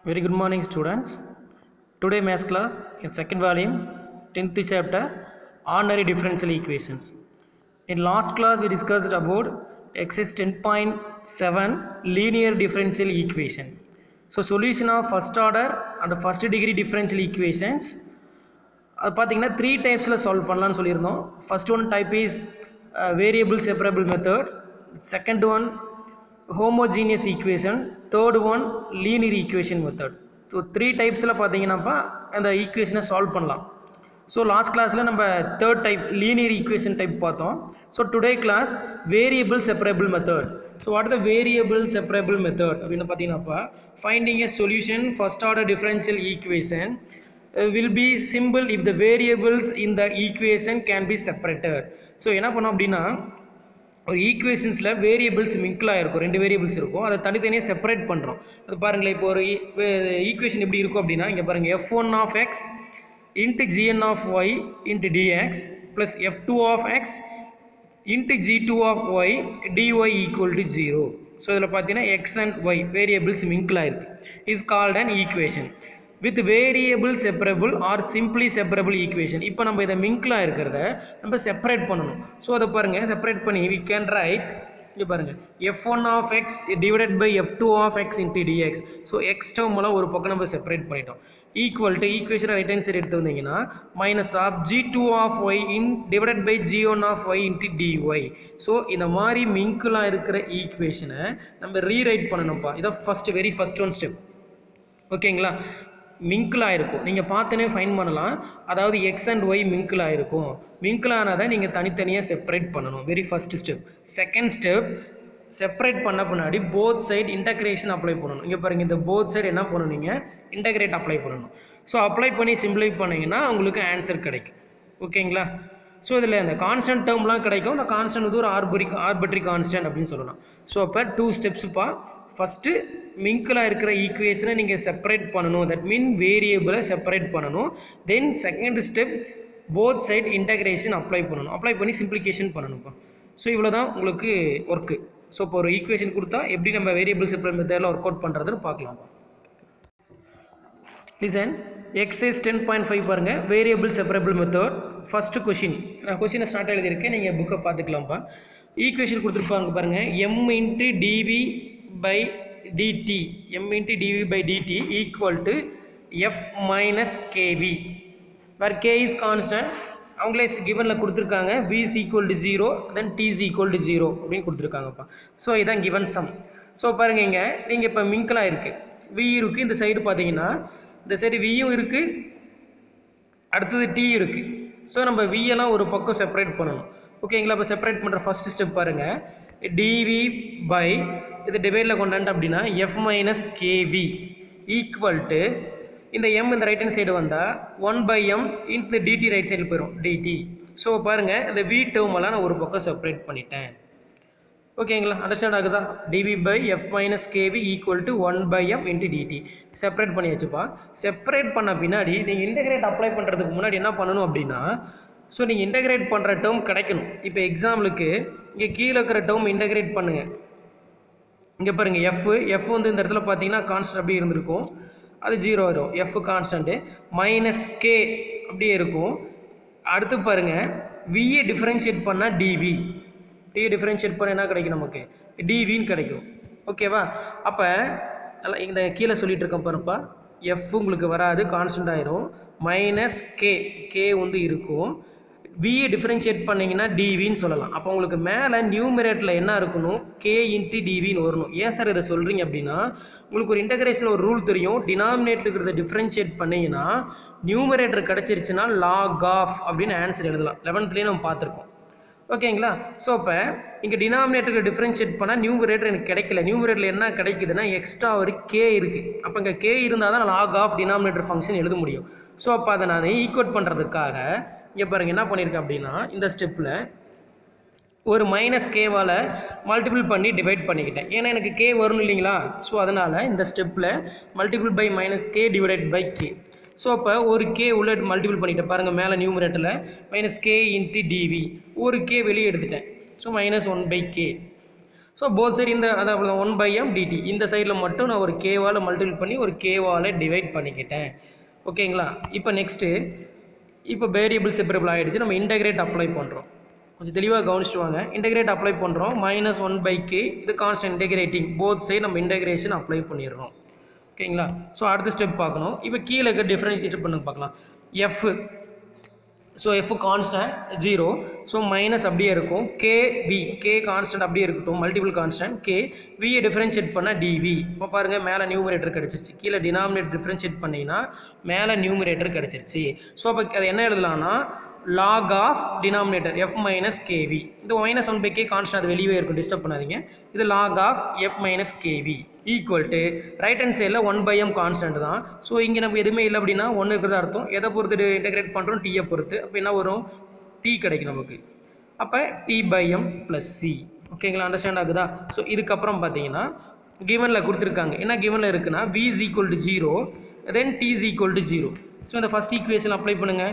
Very good morning, students. Today, math class in second volume, 10th chapter, ordinary differential equations. In last class, we discussed about exercise 10.7 linear differential equation. So, solution of first order and the first degree differential equations. அது பார்த்தீங்கன்னா three டைப்ஸில் solve பண்ணலாம்னு சொல்லியிருந்தோம் first one type is variable separable method second one homogeneous equation third one linear equation method so three டைப்ஸில் பார்த்தீங்கன்னாப்பா அந்த ஈக்குவேஷனை solve பண்ணலாம் so last கிளாஸில் நம்ம third type linear equation type பார்த்தோம் so today class variable separable method so what the variable separable method அப்படின்னு பார்த்தீங்கன்னாப்பா finding a solution first order differential equation will be simple if the variables in the equation can be separated so என்ன பண்ணோம் அப்படின்னா ஒரு ஈக்குவேஷன்ஸில் variables மிங்கிளாக இருக்கும் ரெண்டு variables இருக்கும் அதை தனித்தனியாக செப்பரேட் பண்ணுறோம் அது பாருங்களேன் இப்போ ஒரு ஈக்குவேஷன் எப்படி இருக்கும் அப்படின்னா இங்கே பாருங்கள் F one of X into GN of Y into DX plus F two of X into G two of Y dy equal to zero so இதில் பார்த்தீங்கன்னா எக்ஸ் அண்ட் ஒய் வேரியபிள்ஸ் மிங்கிளாக இருக்குது is called and equation with variable separable or simply separable equation இப்போ நம்ம இதை மிங்க்லாக இருக்கிறத நம்ம separate பண்ணணும் ஸோ அதை பாருங்கள் செப்பரேட் பண்ணி வி கேன் ரைட் இங்கே பாருங்கள் F one of X divided by F two of X into dx so X டேர்மெல்லாம் ஒரு பக்கம் நம்ம செப்பரேட் பண்ணிட்டோம் equal to equation right hand side எடுத்து வந்தீங்கன்னா minus of G two of Y in divided by G one of Y into DY so இந்த மாதிரி மிங்க்லாம் இருக்கிற ஈக்குவேஷனை நம்ம ரீரைட் பண்ணணும்ப்பா இதான் first very first one step ஓகேங்களா மிங்கிள் ஆகிருக்கும் நீங்கள் பார்த்தோன்னே ஃபைன் பண்ணலாம் அதாவது எக்ஸ் அண்ட் ஒய் மிங்கிள் ஆகிருக்கும் மிங்கிள் ஆனதை நீங்கள் தனித்தனியாக செப்பரேட் பண்ணணும் very first step second step separate பண்ண பின்னாடி போத் சைடு இன்டகிரேஷன் அப்ளை பண்ணணும் இங்கே பாருங்கள் இந்த போத் சைடு என்ன பண்ணணும் நீங்கள் இன்டகிரேட் அப்ளை பண்ணணும் ஸோ அப்ளை பண்ணி சிம்பிளை பண்ணிங்கன்னா உங்களுக்கு ஆன்சர் கிடைக்கும் ஓகேங்களா ஸோ இதில் அந்த கான்ஸ்டன்ட் டேர்ம்லாம் கிடைக்கும் அந்த கான்ஸ்டன்ட் வந்து ஒரு ஆர்பரி ஆர்பிட்ரி கான்ஸ்டன்ட் அப்படின்னு சொல்லலாம் ஸோ அப்போ டூ ஸ்டெப்ஸுப்பா ஃபஸ்ட்டு மிங்கிளாக இருக்கிற ஈக்குவேஷனை நீங்கள் செப்பரேட் பண்ணணும் தட் மீன் வேரியபிளை செப்பரேட் பண்ணணும் then second step both side integration apply பண்ணணும் அப்ளை பண்ணி சிம்பிளிகேஷன் பண்ணணும்ப்பா ஸோ இவ்வளோ தான் உங்களுக்கு ஒர்க்கு ஸோ இப்போ ஒரு ஈக்குவேஷன் கொடுத்தா எப்படி நம்ம வேரியபிள் செப்பரேட் மெத்தடில் ஒர்க் அவுட் பண்ணுறதுன்னு பார்க்கலாம் listen exercise ten point five பாருங்கள் variable separable method first question நான் கொஷினை ஸ்டார்ட் எழுதியிருக்கேன் நீங்கள் புக்கை பார்த்துக்கலாம்ப்பா ஈக்குவேஷன் கொடுத்துருப்பாங்க பாருங்கள் M into DV by dt m into dv by dt equal to f minus kv where k is constant அவங்களே கிவனில் கொடுத்துருக்காங்க v is equal to 0 then t is equal to 0 அப்படின்னு கொடுத்துருக்காங்கப்பா ஸோ இதான் கிவன் சம் ஸோ பாருங்க இங்கே நீங்கள் இப்போ மிங்கலாக இருக்குது v இருக்குது இந்த சைடு பார்த்தீங்கன்னா இந்த சைடு வியும் இருக்குது அடுத்தது டி இருக்குது ஸோ நம்ம v எல்லாம் ஒரு பக்கம் செப்பரேட் பண்ணணும் ஓகேங்களா இப்போ செப்பரேட் பண்ணுற ஃபஸ்ட் ஸ்டெப் பாருங்கள் டிவி பை இது டிவைடில் கொண்டாண்டு அப்படின்னா F minus KV equal to இந்த எம் இந்த ரைட் ஹேண்ட் சைடு வந்தால் one by M into DT right side போயிடும் டிடி ஸோ பாருங்கள் இந்த வி டேர்மெல்லாம் நான் ஒரு பக்கம் செப்பரேட் பண்ணிட்டேன் ஓகேங்களா அண்டர்ஸ்டாண்ட் ஆகுதா DV by F minus KV equal to one by M into DT separate பண்ணி வச்சுப்பா செப்பரேட் பண்ண பின்னாடி நீங்கள் இன்டகிரேட் அப்ளை பண்ணுறதுக்கு முன்னாடி என்ன பண்ணணும் அப்படின்னா ஸோ நீங்கள் இன்டகிரேட் பண்ணுற டேர்ம் கிடைக்கணும் இப்போ எக்ஸாம்பிளுக்கு இங்கே கீழே இருக்கிற டேர்ம் இன்டகிரேட் பண்ணுங்கள் இங்கே பாருங்கள் எஃப் எஃப் வந்து இந்த இடத்துல பார்த்தீங்கன்னா கான்ஸ்டன்ட் அப்படியே இருந்திருக்கும் அது ஜீரோ வரும் எஃப் கான்ஸ்டன்ட்டு மைனஸ் கே அப்படியே இருக்கும் அடுத்து பாருங்கள் விஏ டிஃப்ரென்ஷியேட் பண்ணால் டிவி டிஏ டிஃப்ரென்ஷியேட் பண்ண என்ன கிடைக்கும் நமக்கு டிவின்னு கிடைக்கும் ஓகேவா அப்போ இந்த கீழே சொல்லிட்டு இருக்கேன் பாருப்பா எஃப் உங்களுக்கு வராது கான்ஸ்டன்ட் ஆயிரும் மைனஸ் கே கே வந்து இருக்கும் விஏ டிஃப்ரென்ஷியேட் பண்ணிங்கன்னா டிவின்னு சொல்லலாம் அப்போ உங்களுக்கு மேலே நியூமரேட்டில் என்ன இருக்கணும் கே இன்ட்டு டிவின்னு வரணும் ஏன் சார் இதை சொல்கிறீங்க அப்படின்னா உங்களுக்கு ஒரு இன்டகிரேஷன் ஒரு ரூல் தெரியும் டினாமினேட்டில் இருக்கிறத டிஃப்ரென்ஷியேட் பண்ணிங்கன்னா நியூமரேட்டர் கிடச்சிருச்சுன்னா லாக் ஆஃப் அப்படின்னு ஆன்சர் எழுதலாம் லெவன்த்லேயே நம்ம பார்த்துருக்கோம் ஓகேங்களா ஸோ அப்போ இங்கே டினாமினேட்டருக்கு டிஃப்ரென்ஷியேட் பண்ணால் நியூமரேட்டர் எனக்கு கிடைக்கல நியூமரேட்டரில் என்ன கிடைக்குதுன்னா எக்ஸ்ட்ரா ஒரு கே இருக்குது அப்போ இங்கே கே இருந்தால் தான் லாக் ஆஃப் டினாமினேட்டர் ஃபங்க்ஷன் எழுத முடியும் ஸோ அப்போ அதை நான் ஈக்குவேட் பண்ணுறதுக்காக இங்கே பாருங்கள் என்ன பண்ணியிருக்கேன் அப்படின்னா இந்த ஸ்டெப்பில் ஒரு மைனஸ் கேவால் மல்டிபிள் பண்ணி டிவைட் பண்ணிக்கிட்டேன் ஏன்னா எனக்கு கே வரும் இல்லைங்களா ஸோ அதனால் இந்த ஸ்டெப்பில் multiple by minus K divided by K so அப்போ ஒரு கே உள்ள மல்டிபிள் பண்ணிட்டேன் பாருங்கள் மேலே நியூமரேட்டில் மைனஸ் கே இன்ட்டு டிவி ஒரு கே வெளியே எடுத்துட்டேன் so minus one by K so both side இந்த அதாவது ஒன் பை எம் டிடி இந்த சைடில் மட்டும் நான் ஒரு கேவால் மல்டிபிள் பண்ணி ஒரு கேவால் டிவைட் பண்ணிக்கிட்டேன் ஓகேங்களா இப்போ நெக்ஸ்ட்டு இப்போ வேரியபிள் செப்பரபிள் ஆகிடுச்சு நம்ம இன்டகிரேட் அப்ளை பண்ணுறோம் கொஞ்சம் தெளிவாக கவனிச்சுட்டு வாங்க இன்டகிரேட் அப்ளை பண்ணுறோம் மைனஸ் ஒன் பை கே இது கான்ஸ்டன்ட் இன்டகிரேட்டிங் போத் சைடு நம்ம இன்டகிரேஷன் அப்ளை பண்ணிடுறோம் ஓகேங்களா ஸோ அடுத்த ஸ்டெப் பார்க்கணும் இப்போ கீழே இருக்க டிஃப்ரென்ஷியேட் பண்ணுங்க பார்க்கலாம் F so F constant zero so minus அப்படியே இருக்கும் கே வி கே கான்ஸ்டன்ட் அப்படியே இருக்கட்டும் மல்டிபிள் கான்ஸ்டன்ட் கே வியை டிஃப்ரென்ஷியேட் பண்ணால் டிவி இப்போ பாருங்கள் மேலே நியூமரேட்டர் கிடச்சிருச்சு கீழே டினாமினேட் டிஃப்ரென்ஷியேட் பண்ணிங்கன்னா மேலே நியூமரேட்டர் கிடச்சிருச்சு ஸோ அப்போ அது என்ன எழுதலாம்னா log of denominator F minus KV இந்த minus one by K constant அது வெளியே இருக்கும் டிஸ்டர்ப் பண்ணாதீங்க இது log of F minus KV equal to right hand சைடில் ஒன் பை எம் கான்ஸ்டன்ட் தான் ஸோ இங்கே நம்ம எதுவுமே இல்லை அப்படின்னா ஒன்று இருக்கிறது அர்த்தம் எதை பொறுத்து இன்டெகிரேட் பண்ணுறோம் டீயை பொறுத்து அப்போ என்ன வரும் டி கிடைக்கும் நமக்கு அப்போ T by M plus C ஓகேங்களா அண்டர்ஸ்டாண்ட் ஆகுதா ஸோ இதுக்கப்புறம் பார்த்தீங்கன்னா கிவனில் கொடுத்துருக்காங்க என்ன கிவனில் இருக்குன்னா v is equal to zero then t is equal to zero so இந்த ஃபஸ்ட் ஈக்குவேஷன் அப்ளை பண்ணுங்கள்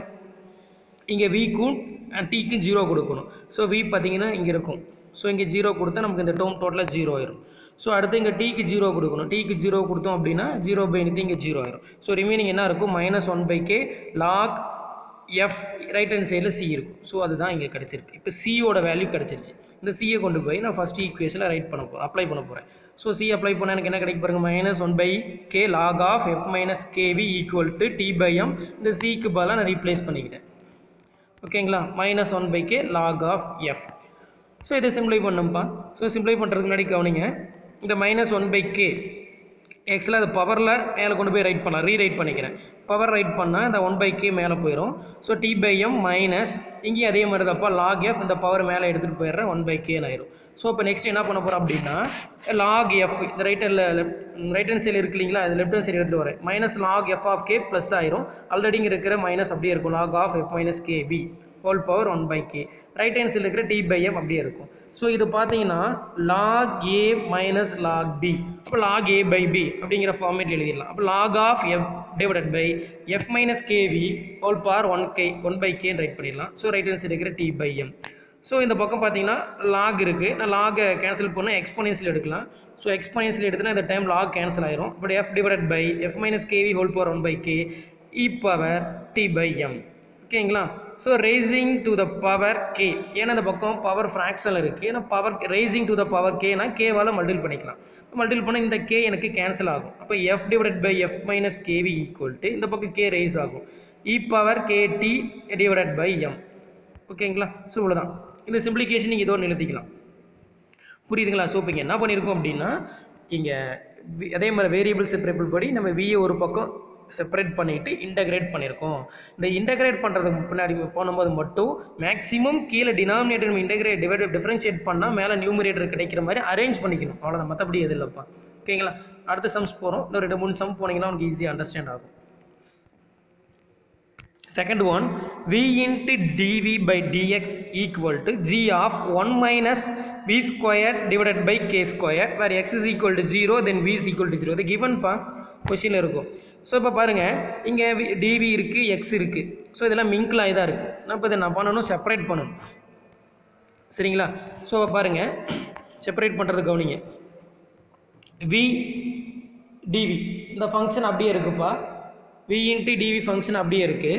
இங்கே விக்கும் டிக்கும் ஜீரோ கொடுக்கணும் ஸோ வி பார்த்தீங்கன்னா இங்கே இருக்கும் ஸோ இங்கே ஜீரோ கொடுத்தா நமக்கு இந்த டேர்ம் டோட்டலாக ஜீரோ ஆயிரும் ஸோ அடுத்து இங்கே டீக்கு ஜீரோ கொடுக்கணும் டீக்கு ஜீரோ கொடுத்தோம் அப்படின்னா ஜீரோ பை anything இங்கே ஜீரோ ஆயிரும் ஸோ ரிமைனிங் என்ன இருக்கும் minus one by K log F right hand சைடில் சி இருக்கும் ஸோ அதுதான் இங்கே கிடச்சிருக்கு இப்போ சியோட வேல்யூ கிடச்சிருச்சு இந்த சியை கொண்டு போய் நான் ஃபஸ்ட் ஈக்குவேஷனில் ரைட் பண்ண போகிறேன் அப்ளை பண்ண போகிறேன் ஸோ சி அப்ளை பண்ணால் எனக்கு என்ன கிடைக்கும் பாருங்க minus one by K log of F minus KV equal to T by M இந்த சிக்கு பதிலாக நான் ரீப்ளேஸ் பண்ணிக்கிட்டேன் ஓகேங்களா minus one by K log of F so இதை சிம்ப்ளை பண்ணோம்ப்பா ஸோ சிம்ப்ளை பண்ணுறதுக்கு முன்னாடி கவனிங்க இந்த மைனஸ் ஒன் பை கே ஆக்சுவலாக அது பவரில் மேலே கொண்டு போய் ரைட் பண்ணலாம் ரீரைட் பண்ணிக்கிறேன் பவர் ரைட் பண்ணால் இந்த ஒன் பை கே மேலே போயிடும் so T by M minus இங்கேயும் அதே மாதிரி தப்பா லாக் எஃப் இந்த பவர் மேலே எடுத்துகிட்டு போயிடுறேன் ஒன் பை கேன்னு ஆயிரும் ஸோ இப்போ நெக்ஸ்ட் என்ன பண்ண போகிறோம் அப்படின்னா லாக் எஃப் இந்த right left right hand side இருக்கு இல்லைங்களா அது லெஃப்ட் ஹேண்ட் சைடு எடுத்துகிட்டு வரேன் minus log F of K plus ஆயிரும் ஆல்ரெடி இங்கே இருக்கிற மைனஸ் அப்படியே இருக்கும் log of F minus K B whole power one by K right hand சைடில் இருக்கிற டி பை எம் அப்படியே இருக்கும் ஸோ இது பார்த்தீங்கன்னா லாக் ஏ மைனஸ் லாக் பி அப்போ லாக் ஏ பை பி அப்படிங்கிற ஃபார்மேட்டில் எழுதிடலாம் அப்போ log of F divided by F minus KV whole power one K one by கேன்னு ரைட் பண்ணிடலாம் ஸோ ரைட் ஹேண்ட் சைடு இருக்கிற டி பை எம் ஸோ இந்த பக்கம் பார்த்தீங்கன்னா லாக் இருக்குது நான் லாகை கேன்சல் பண்ணால் எக்ஸ்போனன்ஸில் எடுக்கலாம் ஸோ எக்ஸ்போனன்ஸில் எடுத்தனா இந்த டைம் லாக் கேன்சல் ஆயிரும் but F divided by F minus KV whole power one by K E power T by M ஓகேங்களா so raising to the power K ஏன்னா இந்த பக்கம் பவர் ஃப்ராக்ஷனில் இருக்குது ஏன்னா power raising to the power கேனா கேவால் மல்டில் பண்ணிக்கலாம் மல்டில் பண்ணால் இந்த கே எனக்கு கேன்சல் ஆகும் அப்போ F divided by F minus KV equal to இந்த பக்கம் கே ரேஸ் ஆகும் e power K T divided by M ஓகேங்களா ஸோ இவ்வளோதான் இந்த சிம்பிளிகேஷன் நீங்கள் இதோடு நிறுத்திக்கலாம் புரியுதுங்களா ஸோ இப்போ இங்கே என்ன பண்ணியிருக்கோம் அப்படின்னா இங்கே அதே மாதிரி வேரியபிள் செப்பரேபிள் படி நம்ம விஏ ஒரு பக்கம் செப்பரேட் பண்ணிவிட்டு இன்டகிரேட் பண்ணியிருக்கோம் இந்த இன்டகிரேட் பண்ணுறதுக்கு முன்னாடி போகும்போது மட்டும் மேக்ஸிமம் கீழே டினாமினேட்டர் நம்ம இன்டகிரேட் டிவைட் டிஃப்ரென்ஷியேட் பண்ணால் மேலே நியூமரேட்டர் கிடைக்கிற மாதிரி அரேஞ்ச் பண்ணிக்கணும் அவ்வளோதான் மற்றபடி எது இல்லைப்பா ஓகேங்களா அடுத்த சம்ஸ் போகிறோம் இன்னும் ரெண்டு மூணு சம் போனீங்கன்னா உங்களுக்கு ஈஸியாக அண்டர்ஸ்டாண்ட் ஆகும் Second one, v into dv by dx equal to g of 1 minus v square divided by k square where x is equal to 0 then v is equal to 0 இது given பா கொஷினில் இருக்கும் so இப்போ பாருங்கள் இங்கே TV இருக்குது X இருக்குது so இதெல்லாம் மிங்கில் இதாக இருக்குது நான் இப்போ இதை நான் பண்ணணும் செப்பரேட் பண்ணணும் சரிங்களா ஸோ பாருங்கள் செப்பரேட் பண்ணுறது கவனிங்க வி டிவி இந்த ஃபங்க்ஷன் அப்படியே இருக்குப்பா வி இன்ட்டு டிவி ஃபங்க்ஷன் அப்படியே இருக்குது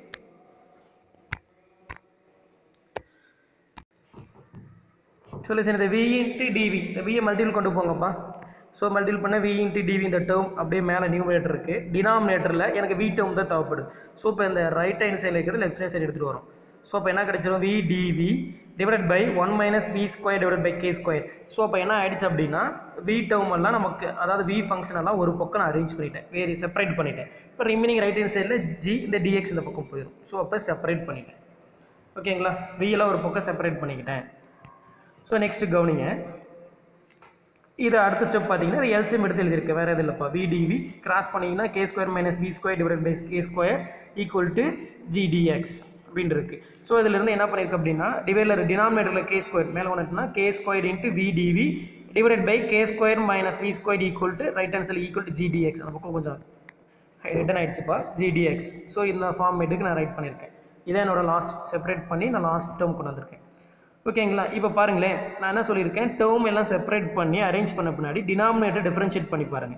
சொல்லுச்சு இந்த வி இன்ட்டு டிவி இந்த வியை மல்டிபிள் கொண்டு போங்கப்பா ஸோ மல்டிபிள் பண்ண வி இன்ட்டு டிவி இந்த டேர்ம் அப்படியே மேலே நியூமரேட்டர் இருக்குது டினாமினேட்டரில் எனக்கு வி டேர்ம் தான் தேவைப்படுது ஸோ இப்போ இந்த ரைட் ஹேண்ட் சைடில் இருக்கிறது லெஃப்ட் ஹேண்ட் சைடு எடுத்துகிட்டு வரும் ஸோ அப்போ என்ன கிடைச்சிரும் V DV divide by one minus we square divide by K square so அப்போ என்ன ஆயிடுச்சு அப்படின்னா வி டேர்ம் எல்லாம் நமக்கு அதாவது வி ஃபங்க்ஷன் எல்லாம் ஒரு பக்கம் நான் அரேஞ்ச் பண்ணிட்டேன் வேறு செப்பரேட் பண்ணிட்டேன் இப்போ ரிமைனிங் ரைட் ஹேண்ட் சைடில் ஜி இந்த டிஎக்ஸ் இந்த பக்கம் போயிடும் ஸோ அப்போ செப்பரேட் பண்ணிட்டேன் ஓகேங்களா வியெல்லாம் ஒரு பக்கம் செப்பரேட் பண்ணிக்கிட்டேன் ஸோ நெக்ஸ்ட்டு கவனிங்க இது அடுத்த ஸ்டெப் பார்த்தீங்கன்னா இது எல்சிஎம் எடுத்து எழுதியிருக்கேன் வேறு எது இல்லைப்பா விடிவி கிராஸ் பண்ணிங்கன்னா K square minus we square divide by K square equal to GDX அப்படின்னு இருக்குது ஸோ இதிலிருந்து என்ன பண்ணியிருக்கு அப்படின்னா டிவைடில் டினாமினேட்டரில் கே ஸ்கொயர் மேலே ஒன்றுனா K square into VDV divide by K square minus we square equal to right hand side equal to GDX அந்த பக்கம் கொஞ்சம் ரிட்டன் ஆயிடுச்சுப்பா ஜிடிஎக்ஸ் ஸோ இந்த ஃபார்மேட்டுக்கு நான் ரைட் பண்ணியிருக்கேன் இதை என்னோட லாஸ்ட் செப்பரேட் பண்ணி நான் லாஸ்ட் டேர்ம் கொண்டு வந்திருக்கேன் ஓகேங்களா இப்போ பாருங்களேன் நான் என்ன சொல்லியிருக்கேன் டேர்ம் எல்லாம் செப்பரேட் பண்ணி அரேஞ்ச் பண்ண பின்னாடி டினாமினேட்டர் டிஃபரன்ஷியேட் பண்ணி பாருங்கள்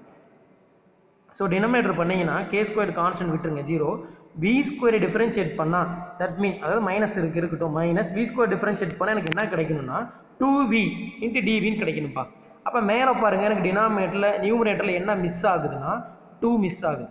ஸோ டினாமினேட்டர் பண்ணீங்கன்னா கே ஸ்கொயர் கான்ஸ்டன்ட் விட்டுருங்க ஜீரோ வி ஸ்கொயர் டிஃபரன்ஷியேட் பண்ணால் தட் மீன் அதாவது மைனஸ் இருக்கு இருக்கட்டும் மைனஸ் வி ஸ்கொயர் டிஃபரன்ஷியேட் பண்ணால் எனக்கு என்ன கிடைக்கணும்னா டூ வி இன்ட்டு டிவின்னு கிடைக்கணும்ப்பா அப்போ மேலே பாருங்கள் எனக்கு டினாமினேட்டரில் நியூமினேட்டரில் என்ன மிஸ் ஆகுதுன்னா டூ மிஸ் ஆகுது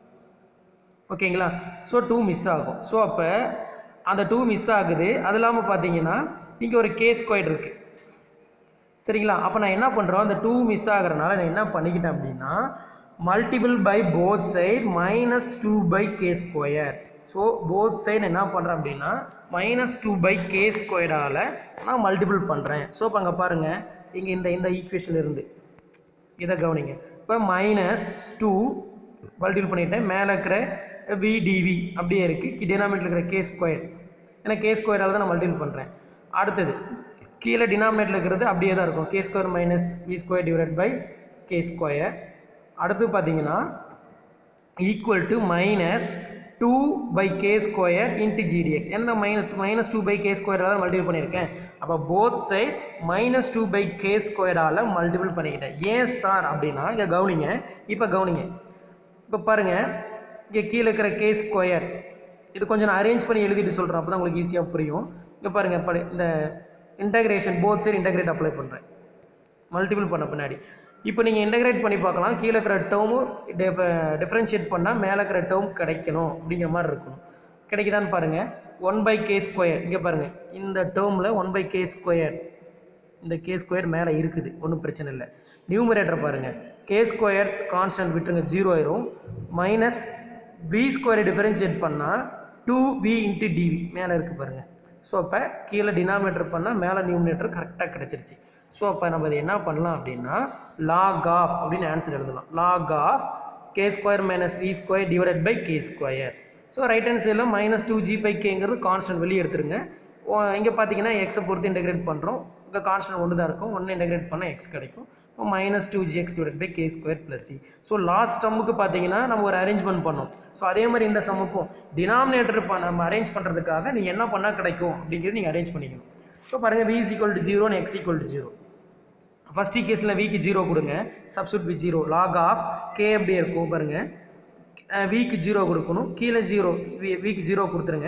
ஓகேங்களா ஸோ டூ மிஸ் ஆகும் ஸோ அப்போ அந்த டூ மிஸ் ஆகுது அது இல்லாமல் பார்த்தீங்கன்னா இங்கே ஒரு கே ஸ்கொயர் இருக்குது சரிங்களா அப்போ நான் என்ன பண்ணுறோம் அந்த டூ மிஸ் ஆகிறனால நான் என்ன பண்ணிக்கிட்டேன் அப்படின்னா multiple by both side minus two by K square so both side என்ன பண்ணுறேன் அப்படின்னா மைனஸ் டூ பை கே ஸ்கொயரால் நான் மல்டிபிள் பண்ணுறேன் ஸோ இப்போ அங்கே பாருங்கள் இங்கே இந்த இந்த ஈக்குவேஷன் இருந்து இதை கவனிங்க இப்போ மைனஸ் டூ மல்டிபிள் பண்ணிட்டேன் மேலே இருக்கிற விடிவி அப்படியே இருக்குது டினாமினேட்டில் இருக்கிற கே ஸ்கொயர் ஏன்னா கே ஸ்கொயரால் தான் நான் மல்டிபிள் பண்ணுறேன் அடுத்தது கீழே டினாமினேட்டில் இருக்கிறது அப்படியே தான் இருக்கும் K square minus we square divide by K square அடுத்து பார்த்தீங்கன்னா equal to minus two by K square into GDX என்ன minus minus two by K ஸ்கொயரால் மல்டிபிள் பண்ணியிருக்கேன் அப்போ both side minus two by K ஸ்கொயரால் மல்டிபிள் பண்ணிக்கிட்டேன் ஏன் sir அப்படின்னா இங்கே கவனிங்க இப்போ கவனிங்க இப்போ பாருங்கள் இங்கே கீழே இருக்கிற கே ஸ்கொயர் இது கொஞ்சம் நான் அரேஞ்ச் பண்ணி எழுதிட்டு சொல்கிறேன் அப்போ தான் உங்களுக்கு ஈஸியாக புரியும் இங்கே பாருங்கள் இப்போ இந்த integration both side integrate apply பண்ணுறேன் மல்டிபிள் பண்ண பின்னாடி இப்போ நீங்கள் இன்டகிரேட் பண்ணி பார்க்கலாம் கீழே இருக்கிற டேர்மு டிஃப டிஃப்ரென்ஷியேட் பண்ணால் மேலே இருக்கிற டேர்ம் கிடைக்கணும் அப்படிங்கிற மாதிரி இருக்கணும் கிடைக்குதான்னு பாருங்கள் ஒன் பை கே ஸ்கொயர் இங்கே பாருங்கள் இந்த டேர்மில் ஒன் பை கே ஸ்கொயர் இந்த கே ஸ்கொயர் மேலே இருக்குது ஒன்றும் பிரச்சனை இல்லை நியூமரேட்டர் பாருங்கள் கே ஸ்கொயர் கான்ஸ்டன்ட் விட்டுருங்க ஜீரோ ஆயிரும் மைனஸ் வி ஸ்கொயரை டிஃபரன்ஷியேட் பண்ணால் டூ வி இன்ட்டு டிவி மேலே இருக்குது பாருங்கள் ஸோ அப்போ கீழே டினாமினேட்டர் பண்ணால் மேலே நியூமினேட்டர் கரெக்டாக கிடச்சிருச்சு ஸோ அப்போ நம்ம அதை என்ன பண்ணலாம் அப்படின்னா லாக் ஆஃப் அப்படின்னு ஆன்சர் எழுதலாம் log of K square minus we square divided by K square so right hand சைடில் மைனஸ் டூ ஜி பை கேங்கிறது கான்ஸ்டன்ட் வெளியே எடுத்துருங்க இங்கே பார்த்தீங்கன்னா எக்ஸை பொறுத்து இன்டெகிரேட் பண்ணுறோம் இங்கே கான்ஸ்டன்ட் ஒன்று தான் இருக்கும் ஒன்று இன்டெகிரேட் பண்ணால் எக்ஸ் கிடைக்கும் இப்போ minus two G X divide by K square plus C so last டம்முக்கு பார்த்தீங்கன்னா நம்ம ஒரு அரேஞ்ச்மெண்ட் பண்ணோம் ஸோ அதே மாதிரி இந்த சம்முக்கும் டினாமினேட்டர் நம்ம அரேஞ்ச் பண்ணுறதுக்காக நீங்கள் என்ன பண்ணால் கிடைக்கும் அப்படிங்கிறது நீங்கள் அரேஞ்ச் பண்ணிக்கணும் இப்போ பாருங்கள் வி இஸ் ஈக்குவல் டு ஜீரோன்னு x equal to zero first கேஸில் விக்கு ஜீரோ கொடுங்க substitute with zero log of k அப்படியே இருக்கும் பாருங்கள் விக்கு ஜீரோ கொடுக்கணும் கீழே ஜீரோ வி விக்கு ஜீரோ கொடுத்துருங்க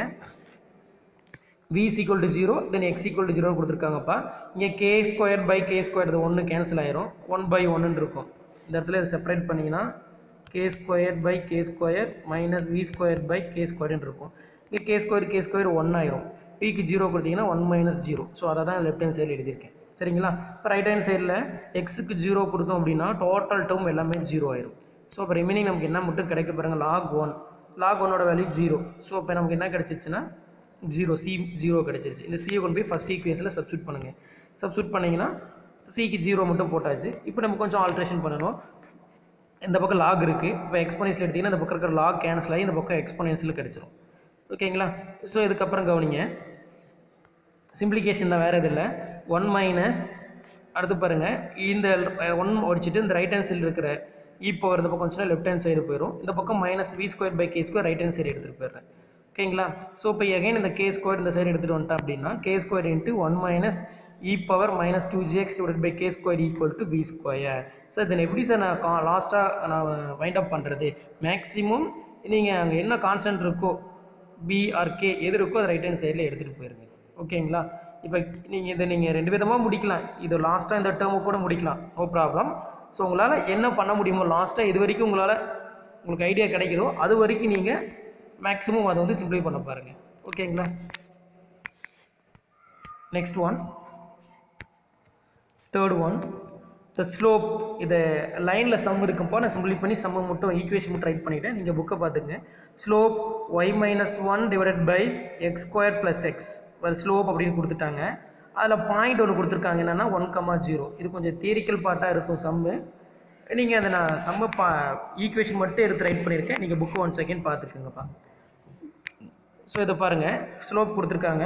v is equal to zero then x equal to zero கொடுத்துருக்காங்கப்பா இங்கே k square by K square இது ஒன்று கேன்சல் ஆயிரும் ஒன் பை ஒன்றுன்னு இருக்கும் இந்த இடத்துல இதை செப்பரேட் பண்ணிங்கன்னா K square by K square minus we square by k ஸ்கொயர்னு இருக்கும் இங்கே k square k square one ஆயிரும் பிக்கு ஜீரோ கொடுத்தீங்கன்னா ஒன் மைனஸ் ஜீரோ ஸோ அதை தான் லெஃப்ட் ஹேண்ட் சைடில் எழுதியிருக்கேன் சரிங்களா இப்போ ரைட் ஹேண்ட் சைடில் எக்ஸுக்கு ஜீரோ கொடுத்தோம் அப்படின்னா டோட்டல் டேர்ம் எல்லாமே ஜீரோ ஆயிரும் ஸோ இப்போ ரிமைனிங் நமக்கு என்ன மட்டும் கிடைக்க பாருங்க லாக் ஒன் லாக் ஒன்னோட வேல்யூ ஜீரோ ஸோ இப்போ நமக்கு என்ன கிடச்சிச்சுன்னா ஜீரோ சி ஜீரோ கிடச்சிருச்சு இந்த சியை கொண்டு போய் ஃபஸ்ட் ஈக்குவேஷனில் சப்ஸ்டியூட் பண்ணுங்கள் சப்ஸ்டியூட் பண்ணிங்கன்னா சிக்கு ஜீரோ மட்டும் போட்டாச்சு இப்போ நம்ம கொஞ்சம் ஆல்ட்ரேஷன் பண்ணணும் இந்த பக்கம் லாக் இருக்குது இப்போ எக்ஸ்போனன்ஸில் எடுத்திங்கன்னா இந்த பக்கம் இருக்கிற லாக் கேன்சல் ஆகி இந்த பக்கம் எக்ஸ்போனன்ஸில் கிடச்சிரும் ஓகேங்களா ஸோ இதுக்கப்புறம் கவனிங்க சிம்பிளிகேஷன் தான் வேறு எதுவும் இல்லை ஒன் மைனஸ் அடுத்து பாருங்கள் இந்த ஒன் ஒடிச்சிட்டு இந்த ரைட் ஹேண்ட் சைடில் இருக்கிற இப்போ இந்த பக்கம் வந்துச்சுன்னா லெஃப்ட் ஹேண்ட் சைடு போயிடும் இந்த பக்கம் minus we square by K square right hand side எடுத்துகிட்டு போயிடுறேன் ஓகேங்களா ஸோ இப்போ எகைன் இந்த கே ஸ்கொயர் இந்த சைடு எடுத்துகிட்டு வந்துட்டேன் அப்படின்னா k square into one minus e power minus two g x divide by K square equal to v square sir then எப்படி சார் நான் கா லாஸ்ட்டாக நான் வைண்ட் அப் பண்ணுறது மேக்ஸிமம் நீங்கள் அங்கே என்ன கான்ஸ்டன்ட் இருக்கோ பி ஆர் கே எது இருக்கோ அதை ரைட் ஹேண்ட் சைடில் எடுத்துகிட்டு போயிருங்க ஓகேங்களா இப்போ நீங்கள் இதை நீங்கள் ரெண்டு விதமாக முடிக்கலாம் இது லாஸ்ட்டாக இந்த டேர்மு கூட முடிக்கலாம் நோ ப்ராப்ளம் ஸோ உங்களால் என்ன பண்ண முடியுமோ லாஸ்ட்டாக இது வரைக்கும் உங்களால் உங்களுக்கு ஐடியா கிடைக்குதோ அது வரைக்கும் நீங்கள் மேக்ஸிமம் அதை வந்து சிம்பிளை பண்ண பாருங்கள் ஓகேங்களா next one third one the slope இதை லைனில் சம் இருக்குப்போ நான் சிம்பிளி பண்ணி சம்ம மட்டும் ஈக்குவேஷன் மட்டும் ரைட் பண்ணிவிட்டேன் நீங்கள் புக்கை பார்த்துங்க slope y minus one divided by x square plus x ஒரு ஸ்லோப் அப்படின்னு கொடுத்துட்டாங்க அதில் பாயிண்ட் ஒன்று கொடுத்துருக்காங்க என்னென்னா ஒன் கமா ஜீரோ இது கொஞ்சம் தியரிக்கல் பார்ட்டாக இருக்கும் சம்மு நீங்கள் அதை நான் சம்ம பா ஈக்குவேஷன் மட்டும் எடுத்து ரைட் பண்ணியிருக்கேன் நீங்கள் புக்கு ஒன் செகண்ட் பார்த்துக்குங்கப்பா ஸோ இதை பாருங்கள் ஸ்லோப் கொடுத்துருக்காங்க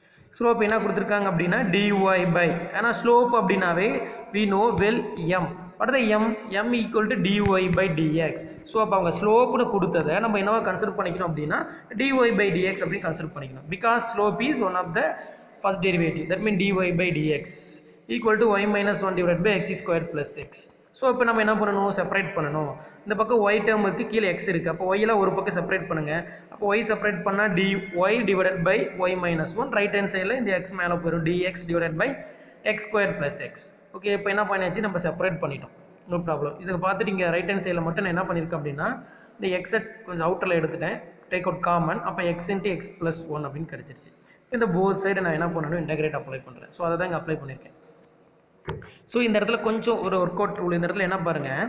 ஸ்லோப் என்ன கொடுத்துருக்காங்க அப்படின்னா டிஒய் பை ஏன்னா ஸ்லோப் அப்படின்னாவே வி நோ வெல் எம் அடுத்த m m equal to dy by dx so அப்போ அவங்க ஸ்லோப்னு கொடுத்ததை நம்ம என்னவா கன்சிடர் பண்ணிக்கணும் அப்படின்னா டிஒய் பை டிஎக்ஸ் அப்படின்னு கன்சிடர் பண்ணிக்கணும் because slope is one of the first derivative that mean dy by dx equal to y minus one divide by x square plus x so இப்போ நம்ம என்ன பண்ணணும் செப்பரேட் பண்ணணும் இந்த பக்கம் ஒய் டேர்ம் இருக்குது கீழே எக்ஸ் இருக்குது அப்போ ஒய்யில் ஒரு பக்கம் செப்பரேட் பண்ணுங்கள் அப்போ ஒய் செப்பரேட் பண்ணால் d y divided by y minus one right hand சைடில் இந்த எக்ஸ் மேலே போயிடும் dx divided by x square plus x okay இப்போ என்ன பண்ணியாச்சு நம்ம செப்பரேட் பண்ணிட்டோம் நோ ப்ராப்ளம் இதை பார்த்துட்டு இங்கே ரைட் ஹேண்ட் சைடில் மட்டும் நான் என்ன பண்ணியிருக்கேன் அப்படின்னா இந்த எக்ஸை கொஞ்சம் அவுட்டரில் எடுத்துட்டேன் டேக் அவுட் காமன் அப்போ x into x plus one அப்படின்னு கிடச்சிருச்சு இந்த போத் சைடு நான் என்ன பண்ணணும் இன்டகிரேட் அப்ளை பண்ணுறேன் ஸோ அதை தான் இங்கே அப்ளை பண்ணியிருக்கேன் ஸோ இந்த இடத்துல கொஞ்சம் ஒரு ஒர்க் அவுட் ரூல் இந்த இடத்துல என்ன பாருங்கள்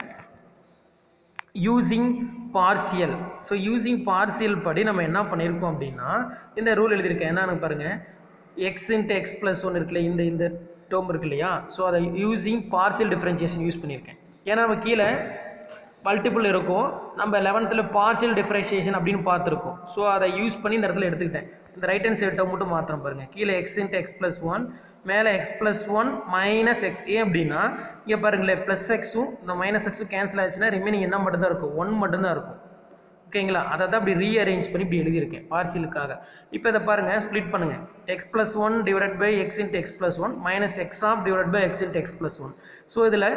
using partial so using partial படி நம்ம என்ன பண்ணியிருக்கோம் அப்படின்னா இந்த ரூல் எழுதியிருக்கேன் என்னன்னு பாருங்கள் x into x plus one இருக்குல்ல இந்த இந்த டேர்ம் இருக்கு இல்லையா ஸோ அதை யூசிங் பார்சியல் டிஃப்ரென்சியேஷன் யூஸ் பண்ணியிருக்கேன் ஏன்னா நம்ம கீழே மல்டிபிள் இருக்கும் நம்ம லெவன்த்தில் பார்சியல் டிஃப்ரென்ஷியேஷன் அப்படின்னு பார்த்துருக்கோம் ஸோ அதை யூஸ் பண்ணி இந்த இடத்துல எடுத்துக்கிட்டேன் இந்த ரைட் ஹேண்ட் சைட்டை மட்டும் மாத்திரம் பாருங்கள் கீழே x into x plus one மேலே x plus one minus x ஏன் அப்படின்னா இங்கே பாருங்களேன் ப்ளஸ் எக்ஸும் இந்த மைனஸ் எக்ஸும் கேன்சல் ஆச்சுன்னா ரிமைனிங் என்ன மட்டும்தான் இருக்கும் ஒன் மட்டும்தான் இருக்கும் ஓகேங்களா அதை தான் இப்படி ரீஅரேஞ்ச் பண்ணி இப்படி எழுதியிருக்கேன் பார்சியலுக்காக இப்போ இதை பாருங்கள் ஸ்ப்ளிட் பண்ணுங்கள் x plus one divide by x into x plus one minus x of divide by x into x plus one so இதில்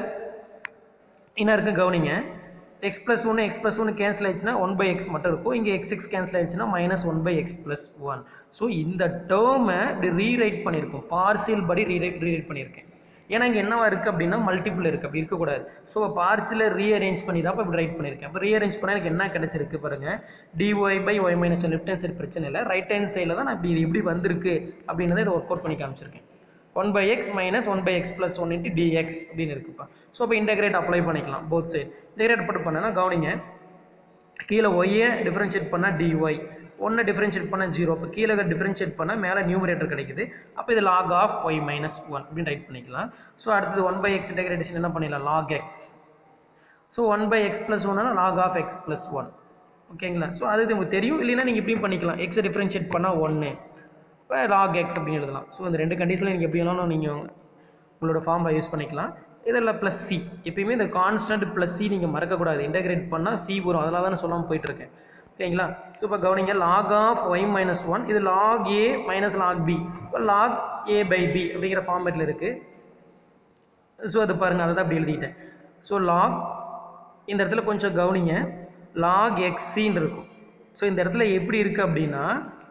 என்ன இருக்குது கவனிங்க எக்ஸ் ப்ளஸ் ஒன்று எக்ஸ் ப்ளஸ் ஒன்று கேன்சல் ஆயிடுச்சுன்னா ஒன் பை எக்ஸ் மட்டும் இருக்கும் இங்கே எக்ஸ் எக்ஸ் கேன்சல் ஆயிடுச்சுன்னா minus one by x plus one so இந்த டேர்மை இப்படி ரீரைட் பண்ணியிருக்கோம் பார்சியல் படி ரீரைட் ரீரைட் பண்ணியிருக்கேன் ஏன்னா இங்கே என்னவா இருக்குது அப்படின்னா மல்டிபிள் இருக்குது அப்படி இருக்கக்கூடாது ஸோ பார்சியில் ரீஅரேஞ்ச் பண்ணி தான் இப்போ இப்படி ரைட் பண்ணியிருக்கேன் அப்போ ரீஅரேஞ்ச் பண்ணால் எனக்கு என்ன கிடச்சிருக்கு பாருங்கள் dy by y minus left hand side பிரச்சனை இல்லை ரைட் ஹேண்ட் சைடில் தான் நான் இப்படி இது எப்படி வந்திருக்கு அப்படின்றத இதை ஒர்க் அவுட் பண்ணி காமிச்சிருக்கேன் one by x minus one by x plus one into dx அப்படின்னு இருக்குப்பா ஸோ இப்போ இன்டகிரேட் அப்ளை பண்ணிக்கலாம் போத் சைடு இன்டகிரேட் போட்டு பண்ணேன்னா கவனிங்க கீழே ஒய்யை டிஃப்ரென்ஷியேட் பண்ணால் டிஒய் ஒன்று டிஃப்ரென்ஷியேட் பண்ணால் ஜீரோ இப்போ கீழே டிஃப்ரென்ஷியேட் பண்ணால் மேலே நியூமரேட்டர் கிடைக்குது அப்போ இது log of y minus one அப்படின்னு ரைட் பண்ணிக்கலாம் ஸோ அடுத்தது ஒன் பை எக்ஸ் இன்டகிரேஷன் என்ன பண்ணிடலாம் log x so one by x plus ஒன்னா log of x plus one ஓகேங்களா ஸோ அது நமக்கு தெரியும் இல்லைன்னா நீங்கள் இப்படியும் பண்ணிக்கலாம் எக்ஸை டிஃப்ரென்ஷியேட் பண்ணால் ஒன்று இப்போ லாக் எக்ஸ் அப்படின்னு எழுதலாம் ஸோ இந்த ரெண்டு கண்டிஷனில் நீங்கள் எப்படி வேணாலும் நீங்கள் உங்களோட ஃபார்மில் யூஸ் பண்ணிக்கலாம் இதில் ப்ளஸ் சி எப்பயுமே இந்த கான்ஸ்டன்ட் ப்ளஸ் சி நீங்கள் மறக்கக்கூடாது இன்டகிரேட் பண்ணால் சி வரும் அதனால தான் சொல்லாமல் போயிட்டுருக்கேன் ஓகேங்களா ஸோ இப்போ கவனிங்க log of y minus one இது லாக் ஏ மைனஸ் லாக் பி இப்போ லாக் ஏ பை பி அப்படிங்கிற ஃபார்மேட்டில் இருக்குது ஸோ அது பாருங்கள் அதை தான் அப்படி எழுதிட்டேன் ஸோ லாக் இந்த இடத்துல கொஞ்சம் கவனிங்க லாக் எக்ஸின்னு இருக்கும் ஸோ இந்த இடத்துல எப்படி இருக்குது அப்படின்னா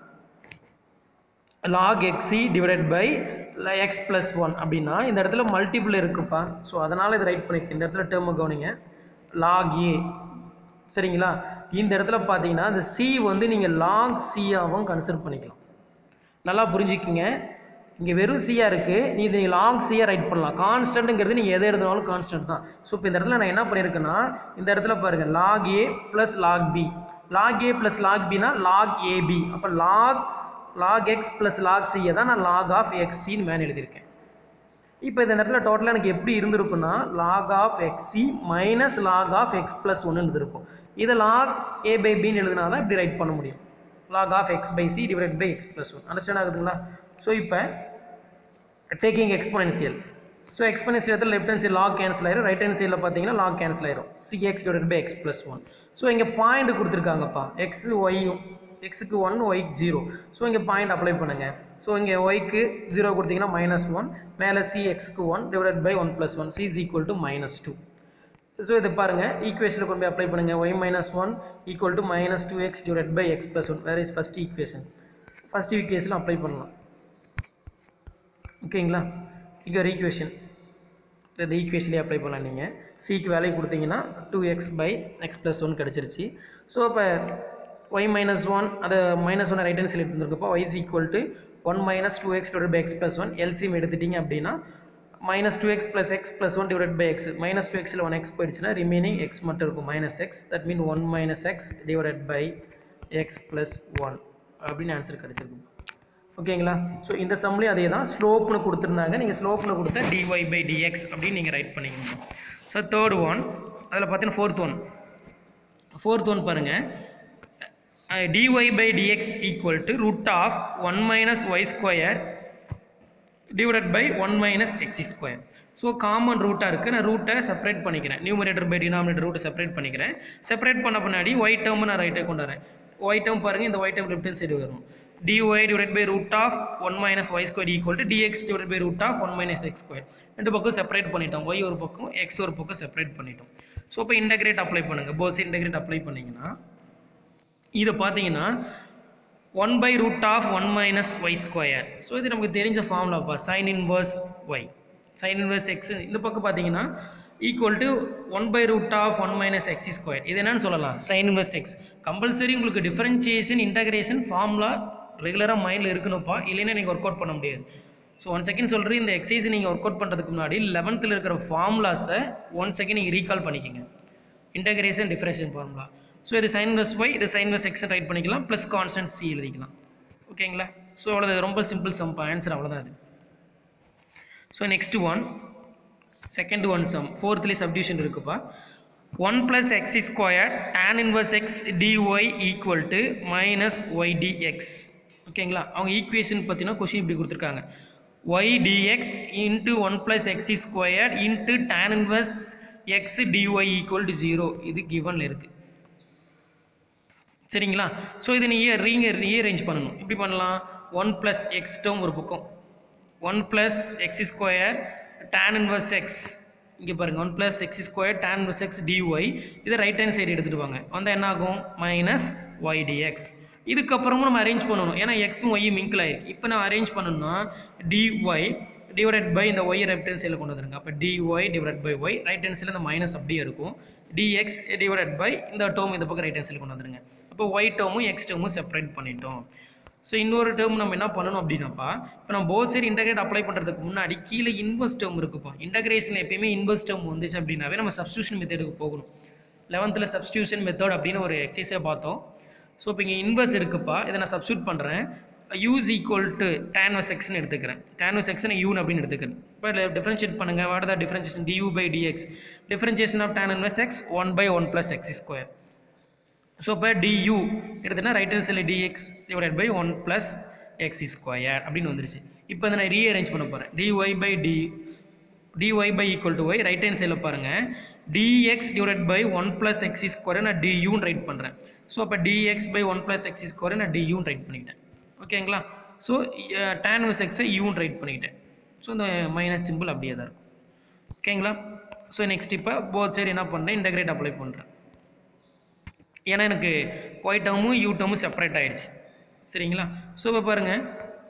log xc divided by x plus 1 அப்படின்னா இந்த இடத்துல மல்டிபிள் இருக்குப்பா ஸோ அதனால் இது ரைட் பண்ணியிருக்கேன் இந்த இடத்துல டேர்மை கவனிங்க log a சரிங்களா இந்த இடத்துல பார்த்தீங்கன்னா இந்த c வந்து நீங்கள் log c ஆகவும் கன்சிடர் பண்ணிக்கலாம் நல்லா புரிஞ்சுக்கிங்க இங்கே வெறும் சியாக இருக்குது நீ இது லாங் சியாக ரைட் பண்ணலாம் கான்ஸ்டன்ட்டுங்கிறது நீங்கள் எதை எழுதினாலும் கான்ஸ்டன்ட் தான் ஸோ இப்போ இந்த இடத்துல நான் என்ன பண்ணியிருக்கேன்னா இந்த இடத்துல பாருங்கள் log a plus log b log a plus log பினா லாக் ஏபி அப்போ log log x plus log சியை தான் நான் லாக் ஆஃப் எக்ஸின்னு மேலே எழுதியிருக்கேன் இப்போ இந்த இடத்துல டோட்டலாக எனக்கு எப்படி இருந்திருக்குன்னா லாக் ஆஃப் எக்ஸி minus log of x plus ஒன்று இருந்திருக்கும் இதை லாக் ஏ பை பின்னு எழுதினா தான் இப்படி ரைட் பண்ண முடியும் log of x by c divided by x plus 1 understand ஆகுதுங்களா ஸோ இப்போ டேக்கிங் எக்ஸ்போனென்சியல் ஸோ எக்ஸ்போனென்சியல் இடத்துல left hand side log cancel ஆயிரும் ரைட் ஹேண்ட் சைடில் பார்த்தீங்கன்னா லாக் கேன்சல் ஆயிரும் c x divide by x plus one so இங்கே point கொடுத்துருக்காங்கப்பா x ஒய்யும் எக்ஸுக்கு ஒன் ஒய்க்கு ஜீரோ ஸோ இங்கே பாயிண்ட் அப்ளை பண்ணுங்கள் ஸோ இங்கே ஒய்க்கு ஜீரோ கொடுத்தீங்கன்னா மைனஸ் ஒன் மேலே சி எக்ஸுக்கு one divide by one plus one c is equal to minus two so இது பாருங்கள் ஈக்குவேஷனில் கொண்டு போய் அப்ளை பண்ணுங்கள் y minus one equal to minus two x divide by x plus one வேறு is first equation first equation apply பண்ணலாம் ஓகேங்களா இங்கே ஒரு ஈக்குவேஷன் இந்த ஈக்குவேஷன்லேயே அப்ளை பண்ணலாம் நீங்கள் சிக்கு வேல்யூ கொடுத்தீங்கன்னா two x by x plus one கிடச்சிருச்சு ஸோ இப்போ ஒய் மைனஸ் ஒன் அதை minus one right hand side எடுத்துருக்கப்போ y is equal to one minus two x divide by x plus one LCM எடுத்துட்டிங்க அப்படின்னா minus two x plus x plus one divide by x minus two எக்ஸில் one x போயிடுச்சுன்னா remaining x மட்டும் இருக்கும் minus x that mean one minus x divide by x plus one அப்படின்னு answer கிடச்சிருக்கும் ஓகேங்களா so இந்த சம்லேயும் அதே தான் ஸ்லோப்னு கொடுத்துருந்தாங்க நீங்கள் ஸ்லோப்னு கொடுத்தா டிஒய் பை டிஎக்ஸ் அப்படின்னு நீங்கள் ரைட் பண்ணிக்கணும் ஸோ தேர்ட் ஒன் அதில் பார்த்தீங்கன்னா ஃபோர்த் ஒன் ஃபோர்த் ஒன் பாருங்கள் dy by dx equal to root of one minus y square divided by one minus x square so common ரூட்டாக இருக்குது நான் ரூட்டை செப்பரேட் பண்ணிக்கிறேன் நியூமரேட்டர் பை டினாமினேட்டர் ரூட்டை செப்பரேட் பண்ணிக்கிறேன் செப்பரேட் பண்ண பின்னாடி ஒயிட் டேர்ம் நான் ரைட்டை கொண்டு வரேன் ஒயிட் டேர்ம் பாருங்கள் இந்த white term left hand side வரும் dy divided by root of 1 minus y squared equal to dx divided by root of 1 minus x squared ரெண்டு பக்கம் செப்பரேட் பண்ணிட்டோம் y ஒரு பக்கம் x ஒரு பக்கம் செப்பரேட் பண்ணிட்டோம் ஸோ இப்போ இன்டகிரேட் அப்ளை பண்ணுங்கள் போத் இன்டகிரேட் அப்ளை பண்ணிங்கன்னா இதை பார்த்தீங்கன்னா one by root of one minus y square so இது நமக்கு தெரிஞ்ச ஃபார்முலாப்பா sine inverse y sine inverse x இந்த பக்கம் பார்த்தீங்கன்னா equal to one by root of one minus x square இது என்னன்னு சொல்லலாம் சைன் இன்வர்ஸ் எக்ஸ் கம்பல்சரி உங்களுக்கு டிஃபரன்சியேஷன் இன்டகிரேஷன் ஃபார்முலா ரெகுலராக மைண்டில் இருக்கணும்ப்பா இல்லைன்னா நீங்கள் ஒர்க் அவுட் பண்ண முடியாது ஸோ ஒன் செகண்ட் சொல்கிறேன் இந்த எக்ஸசைஸ் நீங்கள் ஒர்க் அவுட் பண்ணுறதுக்கு முன்னாடி லெவன்த்தில் இருக்கிற ஃபார்முலாஸை ஒன் செகண்ட் நீங்கள் ரீகால் பண்ணிக்கோங்க இன்டகிரேஷன் டிஃபரன்ஷியல் ஃபார்முலா ஸோ இது சைன் வஸ் ஒய் இது சைன் வஸ் எக்ஸ் ரைட் பண்ணிக்கலாம் ப்ளஸ் கான்ஸ்டன்ட் சி எழுதிக்கலாம் ஓகேங்களா ஸோ அவ்வளோதான் ரொம்ப சிம்பிள் சம் ஆன்சர் அவ்வளோதான் அது so next one second one some ஃபோர்த்லேயே சப்டியூஷன் இருக்குப்பா one plus x square tan inverse x dy equal to minus y dx ஓகேங்களா அவங்க ஈக்குவேஷன் பார்த்தீங்கன்னா கொஷின் இப்படி கொடுத்துருக்காங்க y dx into one plus x square into tan inverse x dy equal to zero இது கிவனில் இருக்குது சரிங்களா ஸோ இதை நீங்கள் ரீங்க ரீஅரேஞ்ச் பண்ணணும் எப்படி பண்ணலாம் ஒன் ப்ளஸ் எக்ஸ் டேர்ம் ஒரு பக்கம் one plus x square tan inverse x இங்கே பாருங்கள் one plus x square tan inverse x dy இதை ரைட் ஹேண்ட் சைடு எடுத்துகிட்டு வாங்க வந்தால் என்ன ஆகும் மைனஸ் ஒய் டிஎக்ஸ் இதுக்கப்புறமும் நம்ம அரேஞ்ச் பண்ணணும் ஏன்னா எக்ஸும் ஒய்யும் மிங்கிள் ஆயிருக்கு இப்போ நான் அரேஞ்ச் பண்ணணும்னா டிஒய் டிவைடட் பை இந்த ஒய் ரைட் ஹேண்ட் சைடில் கொண்டு வந்துருங்க அப்போ dy divide by y right hand சைடில் இந்த மைனஸ் அப்படியே இருக்கும் டிஎக்ஸ் டிவைடட் பை இந்த டேர்ம் இந்த பக்கம் ரைட் ஹேண்ட் சைடில் கொண்டு வந்துருங்க அப்போ ஒய் டேர்மும் எக்ஸ் டேர்மும் செப்பரேட் பண்ணிட்டோம் ஸோ இன்னொரு டேர்ம் நம்ம என்ன பண்ணணும் அப்படின்னாப்பா இப்போ நம்ம போத் சைடு இன்டகிரேட் அப்ளை பண்ணுறதுக்கு முன்னாடி கீழே இன்வெர்ஸ் டேர்ம் இருக்குப்பா இன்டகிரேஷன் எப்பயுமே இன்வெர்ஸ் டேர்ம் வந்துச்சு அப்படின்னாவே நம்ம சப்ஸ்டியூஷன் மெத்தடுக்கு போகணும் லெவன்த்தில் சப்ஸ்டியூஷன் மெத்தட் அப்படின்னு ஒரு எக்ஸசைஸை பார்த்தோம் ஸோ இப்போ இங்கே இன்வெர்ஸ் இருக்குப்பா இதை நான் சப்ஸ்டியூட் பண்ணுறேன் யூஸ் ஈக்குவல் டு டேன்வஸ் எக்ஸ்னு எடுத்துக்கிறேன் டேன்வஸ் எக்ஸ்னு யூன் அப்படின்னு எடுத்துக்கிறேன் இப்போ டிஃபரன்ஷியேட் பண்ணுங்கள் வாட் தான் differentiation du by dx differentiation of tan inverse x one by one plus x square so இப்போ டியூ எடுத்தனா ரைட் ஹேண்ட் சைடில் dx divide by one plus x square அப்படின்னு வந்துருச்சு இப்போ அதை நான் ரீஅரேஞ்ச் பண்ண போகிறேன் dy by d dy by equal to y right hand சைடில் பாருங்கள் dx divide by one plus x square நான் டியூன்னு ரைட் பண்ணுறேன் ஸோ அப்போ dx by one plus x square நான் டியூன்னு ரைட் பண்ணிக்கிட்டேன் ஓகேங்களா ஸோ டேன் வஸ் எக்ஸை யூன்னு ரைட் பண்ணிக்கிட்டேன் ஸோ இந்த மைனஸ் சிம்பிள் அப்படியே தான் இருக்கும் ஓகேங்களா ஸோ நெக்ஸ்ட் இப்போ போத் சைடு என்ன பண்ணுறேன் இன்டகிரேட் அப்ளை பண்ணுறேன் ஏன்னா எனக்கு ஒய் டேர்மும் யூ டேர்மும் செப்பரேட் ஆகிடுச்சு சரிங்களா ஸோ இப்போ பாருங்கள்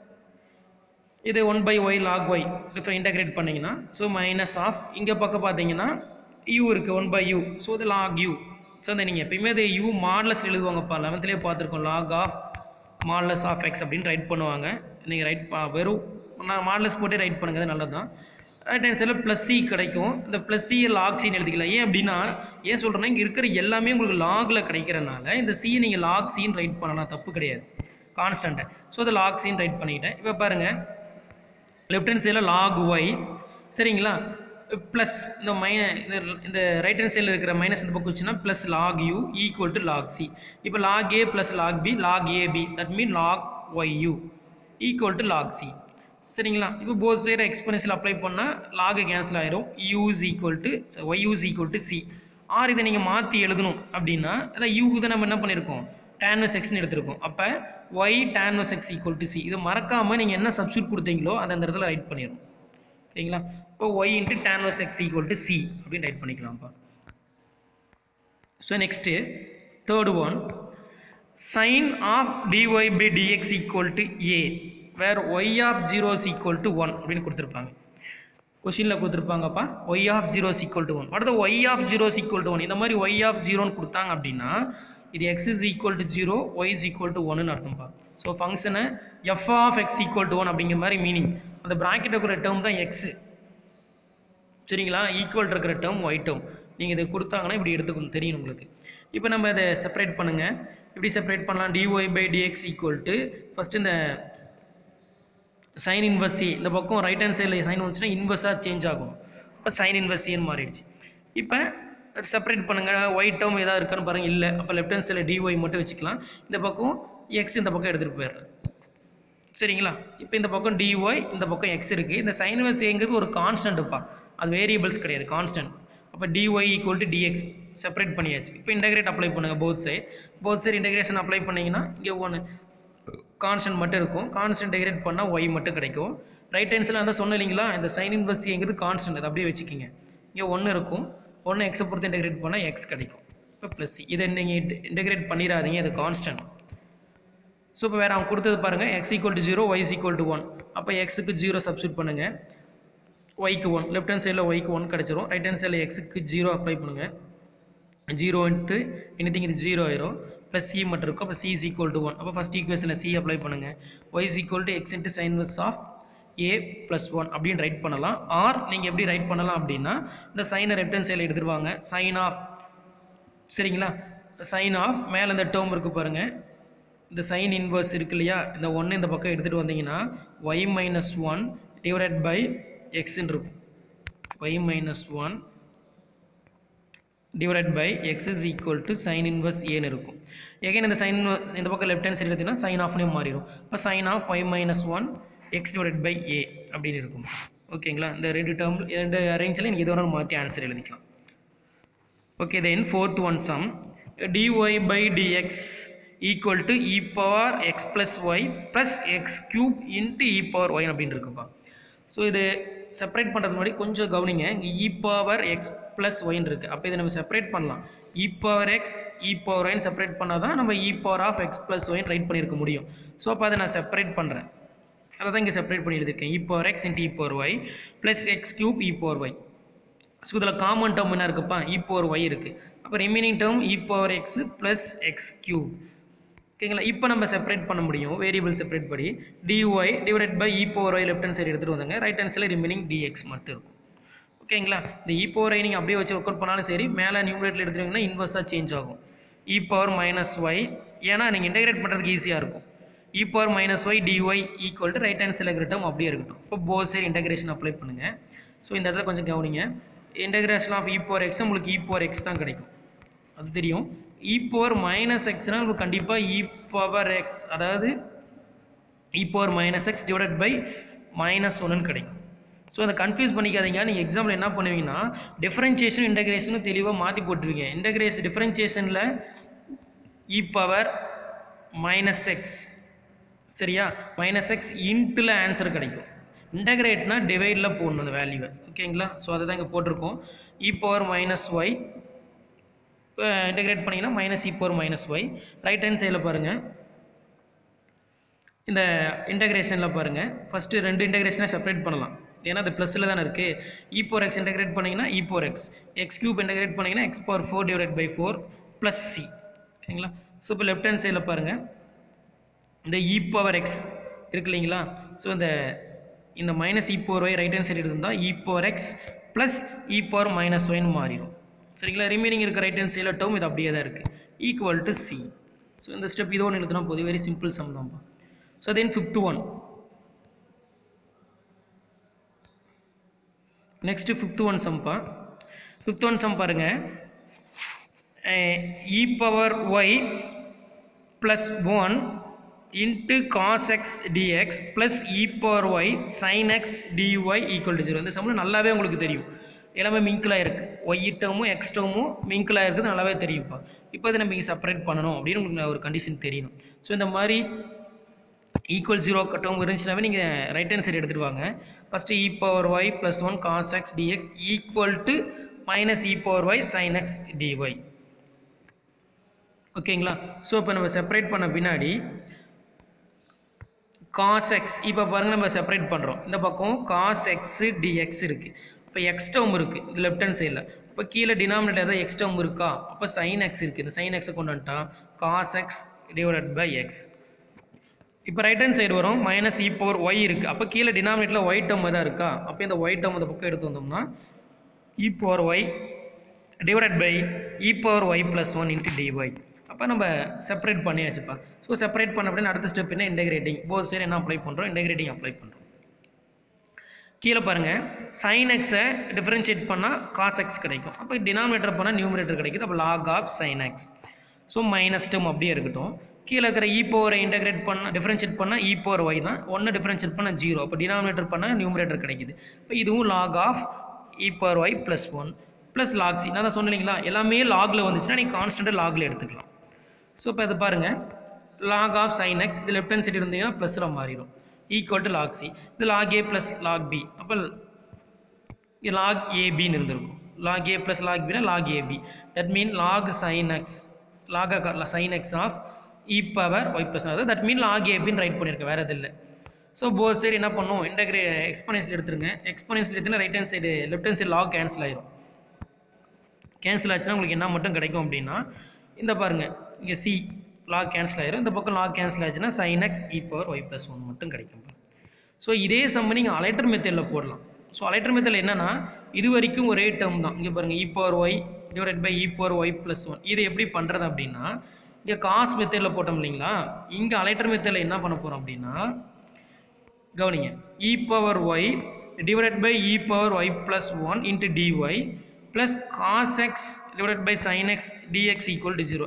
இது one by y log y இப்போ இன்டகிரேட் பண்ணிங்கன்னா ஸோ மைனஸ் ஆஃப் இங்கே பக்கம் பார்த்தீங்கன்னா யூ இருக்குது ஒன் பை யூ ஸோ இது லாக் யூ ஸோ அந்த நீங்கள் எப்பயுமே அது யூ மாடலஸ் எழுதுவாங்கப்பா லெவன்த்துலேயே பார்த்துருக்கோம் log of modulus of x அப்படின்னு ரைட் பண்ணுவாங்க நீங்கள் ரைட் வெறும் நான் மாடலஸ் போட்டே ரைட் பண்ணுங்க அது நல்லது தான் ரைட் ஹேண்ட் சைடில் ப்ளஸ் சி கிடைக்கும் இந்த ப்ளஸ் சி லாக் சின்னு எழுதிக்கலாம் ஏன் அப்படின்னா ஏன் சொல்கிறேன்னா இங்கே இருக்கிற எல்லாமே உங்களுக்கு லாகில் கிடைக்கிறனால இந்த சி நீங்கள் லாக் சின்னு ரைட் பண்ணலாம் தப்பு கிடையாது கான்ஸ்டண்ட்டை ஸோ அதை லாக் சின்னு ரைட் பண்ணிக்கிட்டேன் இப்போ பாருங்கள் லெஃப்ட் ஹேண்ட் சைடில் லாக் ஒய் சரிங்களா ப்ளஸ் இந்த மை இந்த இந்த ரைட் ஹேண்ட் சைடில் இருக்கிற மைனஸ் இந்த பக்கம் வச்சுன்னா plus log u equal to log c இப்போ log a plus log b log a b that mean log y u equal to log c சரிங்களா இப்போ போத் சைடு எக்ஸ்பென்சில் அப்ளை பண்ணால் லாக் கேன்சல் ஆயிரும் u is equal to y use equal to c or இதை நீங்கள் மாற்றி எழுதணும் அப்படின்னா அதான் யூக்கு தான் நம்ம என்ன பண்ணியிருக்கோம் டேன்வஸ் எக்ஸ்னு எடுத்திருக்கோம் அப்போ ஒய் டேன்வஸ் எக்ஸ் ஈக்குவல் டு சி இதை மறக்காமல் நீங்கள் என்ன சப்ஸ்டியூட் கொடுத்தீங்களோ அதை அந்த இடத்துல ரைட் பண்ணிடணும் சரிங்களா இப்போ ஒய் இன்ட்டு டேன்வஸ் எக்ஸ் ஈக்குவல் டு சி அப்படின்னு ரைட் பண்ணிக்கலாம்ப்பா so next third one sine of d y by dx equal to a where y of zero is equal to one அப்படின்னு கொடுத்துருப்பாங்க கொஷினில் கொடுத்துருப்பாங்கப்பா y of zero equal to one அடுத்து y of zero equal to one இந்த மாதிரி y of ஜீரோன்னு கொடுத்தாங்க அப்படின்னா இது x is equal to zero y is equal to ஒன்னு அர்த்தம்ப்பா ஸோ ஃபங்க்ஷனை f of x equal to one அப்படிங்கிற மாதிரி மீனிங் அந்த ப்ராக்கெட் இருக்கிற டேர்ம் தான் எக்ஸு சரிங்களா ஈக்குவல் இருக்கிற டேர்ம் ஒய் டேர்ம் நீங்கள் இதை கொடுத்தாங்கன்னா இப்படி எடுத்துக்கணும் தெரியும் உங்களுக்கு இப்போ நம்ம இதை செப்பரேட் பண்ணுங்கள் எப்படி செப்பரேட் பண்ணலாம் d y by dx equal to first இந்த சைன் இன்வர்ஸ் இந்த பக்கம் ரைட் ஹேண்ட் சைடில் சைன் வந்துச்சுன்னா இன்வர்ஸாக சேஞ்ச் ஆகும் இப்போ சைன் இன்வர்ஸின்னு மாறிடுச்சு இப்போ செப்பரேட் பண்ணுங்கள் ஒயிட் டேர்ம் ஏதாவது இருக்கான்னு பாருங்கள் இல்லை அப்போ லெஃப்ட் ஹேண்ட் சைடில் டிஒய் மட்டும் வச்சுக்கலாம் இந்த பக்கம் எக்ஸ் இந்த பக்கம் எடுத்துகிட்டு போயிடுறேன் சரிங்களா இப்போ இந்த பக்கம் டிஒய் இந்த பக்கம் எக்ஸ் இருக்குது இந்த சைன் இன்வர்ஸ் எங்கிறது ஒரு கான்ஸ்டன்ட்டுப்பா அது வேரியபிள்ஸ் கிடையாது கான்ஸ்டன்ட் அப்போ d y equal to d x separate பண்ணியாச்சு இப்போ இன்டகிரேட் அப்ளை பண்ணுங்கள் both side both side integration apply பண்ணிங்கன்னா இங்கே ஒன்று கான்ஸ்டன்ட் மட்டும் இருக்கும் கான்ஸ்டன்ட் இன்டகிரேட் பண்ணால் ஒய் மட்டும் கிடைக்கும் ரைட் ஹேண்ட்ஸில் வந்து சொன்ன இல்லைங்களா இந்த சைன் இன்வர்ஸ்ங்கிறது கான்ஸ்டன்ட் அது அப்படியே வச்சுக்கிங்க இங்கே ஒன்று இருக்கும் ஒன்று எக்ஸை பொறுத்து இன்டகிரேட் பண்ணால் எக்ஸ் கிடைக்கும் இப்போ ப்ளஸ் இதை நீங்கள் இன்டகிரேட் பண்ணிடாதீங்க இது கான்ஸ்டன்ட் ஸோ இப்போ வேறு அவன் கொடுத்தது பாருங்கள் x equal to zero y equal to one அப்போ எக்ஸுக்கு ஜீரோ சப்ஸ்டியூட் பண்ணுங்கள் ஒய்க்கு ஒன் லெஃப்ட் ஹேண்ட் சைடில் ஒய்க்கு ஒன் கிடச்சிரும் ரைட் ஹேண்ட் சைடில் எக்ஸுக்கு ஜீரோ அப்ளை பண்ணுங்கள் ஜீரோ இன்ட்டு எனிதிங் இது ஜீரோ ஆயிரும் ப்ளஸ் சி மட்டும் இருக்கும் அப்போ c is equal to one அப்போ ஃபஸ்ட் ஈக்குவேஷனில் சி அப்ளை பண்ணுங்கள் y is equal to x into sine வஸ் ஆஃப் ஏ ப்ளஸ் ஒன் அப்படின்னு ரைட் பண்ணலாம் ஆர் நீங்கள் எப்படி ரைட் பண்ணலாம் அப்படின்னா இந்த சைனை லெஃப்ட் ஹேண்ட் சைடில் எடுத்துருவாங்க சைன் ஆஃப் சரிங்களா சைன் ஆஃப் மேலே இந்த டேர்ம் இருக்குது பாருங்கள் இந்த சைன் இன்வர்ஸ் இருக்கு இல்லையா இந்த ஒன்று இந்த பக்கம் எடுத்துகிட்டு வந்தீங்கன்னா y minus one divided by எக்ஸ்ன்னு இருக்கும் y minus one divided by x is equal to sine inverse ஏன்னு இருக்கும் எகைன் இந்த சைன் இந்த பக்கம் லெஃப்ட் ஹேண்ட் சைடு எடுத்தீங்கன்னா சைன் ஆஃப்னே மாறிடும் இப்போ sine of y minus one x divided by a அப்படின்னு இருக்கும் ஓகேங்களா இந்த ரெண்டு டேர்ம் ரெண்டு அரேஞ்சில் நீங்கள் எது வேணாலும் மாற்றி ஆன்சர் எழுதிக்கலாம் okay then fourth one sum dy by dx equal to e power x plus y plus x cube into e power y அப்படின்னு இருக்குப்பா ஸோ இது செப்பரேட் பண்ணுறது முன்னாடி கொஞ்சம் கவனிங்க இங்கே இ பவர் எக்ஸ் ப்ளஸ் ஒய்ன்னு இருக்குது அப்போ இதை நம்ம செப்பரேட் பண்ணலாம் e power x e power ஒய்ன்னு செப்பரேட் பண்ணால் தான் நம்ம e power of x plus ஒய்ன்னு ரைட் பண்ணியிருக்க முடியும் ஸோ அப்போ அதை நான் செப்பரேட் பண்ணுறேன் அதை தான் இங்கே செப்பரேட் பண்ணி எழுதியிருக்கேன் e power x into e power y plus x cube e power y so இதில் காமன் டேர்ம் என்ன இருக்குப்பா இ பவர் ஒய் இருக்குது அப்போ remaining term e power x plus x cube ஓகேங்களா இப்போ நம்ம செப்பரேட் பண்ண முடியும் வேரியபிள் செப்பரேட் படி d y divide by e power y left hand side எடுத்துகிட்டு வந்தாங்க ரைட் ஹேண்ட் சைடில் ரிமைனிங் டிஎக்ஸ் மட்டும் இருக்கும் ஓகேங்களா இந்த இ பவர் ஐ நீங்கள் அப்படியே வச்சு ஒர்க் அவுட் பண்ணாலும் சரி மேலே நியூமரேட்டில் எடுத்துட்டீங்கன்னா இன்வர்ஸாக சேஞ்ச் ஆகும் இ பவர் மைனஸ் ஒய் ஏன்னா நீங்கள் இன்டகிரேட் பண்ணுறதுக்கு ஈஸியாக இருக்கும் e power minus y dy equal to right hand சைடில் இருக்கிற term அப்படியே இருக்கட்டும் இப்போ போத் சைடு இன்டகிரேஷன் அப்ளை பண்ணுங்கள் ஸோ இந்த இடத்துல கொஞ்சம் கவனிங்க integration of e power x உங்களுக்கு இ பவர் எக்ஸ் தான் கிடைக்கும் அது தெரியும் இ பவர் மைனஸ் எக்ஸ்னால் உங்களுக்கு கண்டிப்பாக இ பவர் எக்ஸ் அதாவது e power minus x divided by minus ஒன்னு கிடைக்கும் ஸோ அதை கன்ஃபியூஸ் பண்ணிக்காதீங்க நீங்கள் எக்ஸாம்பிள் என்ன பண்ணுவீங்கன்னா டிஃப்ரென்சியேஷன் இன்டகிரேஷனும் தெளிவாக மாற்றி போட்டுருவீங்க இன்டகிரேஷன் டிஃப்ரென்சியேஷனில் இ பவர் மைனஸ் எக்ஸ் சரியா மைனஸ் எக்ஸ் இன்ட்டில் ஆன்சர் கிடைக்கும் இன்டகிரேட்னா டிவைடில் போடணும் அந்த வேல்யூவை ஓகேங்களா ஸோ அதை தான் இங்கே போட்டிருக்கோம் e power minus y integrate பண்ணிங்கன்னா minus e power minus y right hand சைடில் பாருங்கள் இந்த இன்டகிரேஷனில் பாருங்கள் ஃபஸ்ட்டு ரெண்டு இன்டகிரேஷனை செப்பரேட் பண்ணலாம் ஏன்னா அது ப்ளஸில் தானே இருக்குது இ பவர் எக்ஸ் இன்டகிரேட் பண்ணிங்கன்னா e power x x cube integrate பண்ணிங்கன்னா x power four divide by four plus C ஓகேங்களா ஸோ இப்போ லெஃப்ட் ஹேண்ட் சைடில் பாருங்கள் இந்த இ பவர் எக்ஸ் இருக்கு இல்லைங்களா ஸோ இந்த இந்த minus e power y right hand side இருந்தால் e power x plus e power minus ஒய்னு மாறிடும் சரிங்களா ரிமைனிங் இருக்க ரைட் ஹேண்ட் சைடில் டேர்ம் இது அப்படியே தான் இருக்குது ஈக்குவல் டு சி ஸோ இந்த ஸ்டெப் இது ஒன்று எழுதுனா போதும் வெரி சிம்பிள் சம் தான்ப்பா so then fifth one next fifth one சம்ப்பா ஃபிஃப்த் ஒன் சம் பாருங்கள் e power y plus one into cos x d x plus e power y sine x dy equal to zero இந்த சம்மில் நல்லாவே உங்களுக்கு தெரியும் எல்லாமே மிங்கிளாக இருக்குது ஒய் டேர்மும் எக்ஸ் டேர்மும் மிங்கிளாக இருக்குது நல்லாவே தெரியும்ப்பா இப்போ இதை நம்ம இங்கே செப்பரேட் பண்ணணும் அப்படின்னு உங்களுக்கு ஒரு கண்டிஷன் தெரியணும் ஸோ இந்த மாதிரி ஈக்குவல் ஜீரோ டேர்ம் இருந்துச்சுனாவே நீங்கள் ரைட் ஹேண்ட் சைடு எடுத்துகிட்டு வாங்க first e power y plus one cos x dx equal to minus e power y sine x d y ஓகேங்களா ஸோ இப்போ நம்ம செப்பரேட் பண்ண பின்னாடி காஸ் எக்ஸ் இப்போ பாருங்கள் நம்ம செப்பரேட் பண்ணுறோம் இந்த பக்கம் காஸ் எக்ஸு டிஎக்ஸ் இருக்குது இப்போ எக்ஸ் டேர்ம் இருக்குது இது லெஃப்ட் ஹேண்ட் சைடில் இப்போ கீழே டினாமினேட்டர் ஏதாவது எக்ஸ் டேர்ம் இருக்கா அப்போ சைன் எக்ஸ் இருக்குது இந்த சைன் எக்ஸை கொண்டு வந்துட்டா cos x divided by x இப்போ ரைட் ஹேண்ட் சைடு வரும் மைனஸ் இ பவர் ஒய் இருக்குது அப்போ கீழே டினாமினேட்டில் ஒய் டேர்ம் எதாவது இருக்கா அப்போ இந்த ஒய் டேர்ம் இந்த பக்கம் எடுத்து வந்தோம்னா e power y divided by e power y plus one into d y அப்போ நம்ம செப்பரேட் பண்ணியாச்சுப்பா ஸோ செப்பரேட் பண்ண அப்படின்னு அடுத்த ஸ்டெப் என்ன இன்டகிரேட்டிங் போத் சைடு என்ன அப்ளை பண்ணுறோம் இன்டகிரேட்டிங் அப்ளை பண்ணுறோம் கீழே பாருங்கள் சைன் எக்ஸை டிஃப்ரென்ஷியேட் பண்ணால் காஸ் எக்ஸ் கிடைக்கும் அப்போ டினாமினேட்டர் பண்ணால் நியூமினேட்டர் கிடைக்குது அப்போ log of sine x so minus term அப்படியே இருக்கட்டும் கீழே இருக்கிற இ பவரை இன்டகிரேட் பண்ண டிஃப்ரென்ஷியேட் பண்ணால் இ பவர் ஒய் தான் ஒன்று டிஃப்ரென்ஷியேட் பண்ணால் ஜீரோ அப்போ டினாமினேட்டர் பண்ணால் நியூமினேட்டர் கிடைக்குது இப்போ இதுவும் log of e power y plus one plus log c நான் தான் சொன்னேன் இல்லைங்களா எல்லாமே லாகில் வந்துச்சுன்னா நீங்கள் கான்ஸ்டண்ட்டாக லாகில் எடுத்துக்கலாம் ஸோ இப்போ இது பாருங்கள் லாக் ஆஃப் சைன் எக்ஸ் இது லெஃப்ட் ஹேண்ட் சைடு இருந்தீங்கன்னா ப்ளஸில் மாறிடும் ஈக்குவல் டு லாக் சி இது log a plus log B அப்போ லாக் ஏபின்னு இருந்திருக்கும் லாக் ஏ ப்ளஸ் லாக் பினா log a b that mean log sine x log sine x of e power y plus அதாவது that mean log ஏபின்னு write பண்ணியிருக்கேன் வேறு எது இல்லை ஸோ போத் சைடு என்ன பண்ணும் இன்டகிரே எக்ஸ்போனன்ஸில் எடுத்துருங்க எக்ஸ்போனன்ஸில் எடுத்துனா right hand side left hand side log cancel ஆயிரும் கேன்சல் ஆச்சுன்னா உங்களுக்கு என்ன மட்டும் கிடைக்கும் அப்படின்னா இந்த பாருங்கள் இங்கே சி லாக் கேன்சல் ஆயிரும் இந்த பக்கம் லாக் கேன்சல் ஆச்சுன்னா sine x e power y plus one மட்டும் கிடைக்கும் ஸோ இதே சம்ம நீங்கள் அலைட்டர் மெத்தடில் போடலாம் ஸோ அலைட்டர் மெத்தடில் என்னென்னா இது வரைக்கும் ஒரே டேர்ம் தான் இங்கே பாருங்கள் e power y divide by e power y plus one இது எப்படி பண்ணுறது அப்படின்னா இங்கே காஸ் மெத்தடில் போட்டோம் இல்லைங்களா இங்கே அலைட்டர் மெத்தடில் என்ன பண்ண போகிறோம் அப்படின்னா கவனிங்க e power y divide by e power y plus one into d y plus cos x divide by sine x dx equal to zero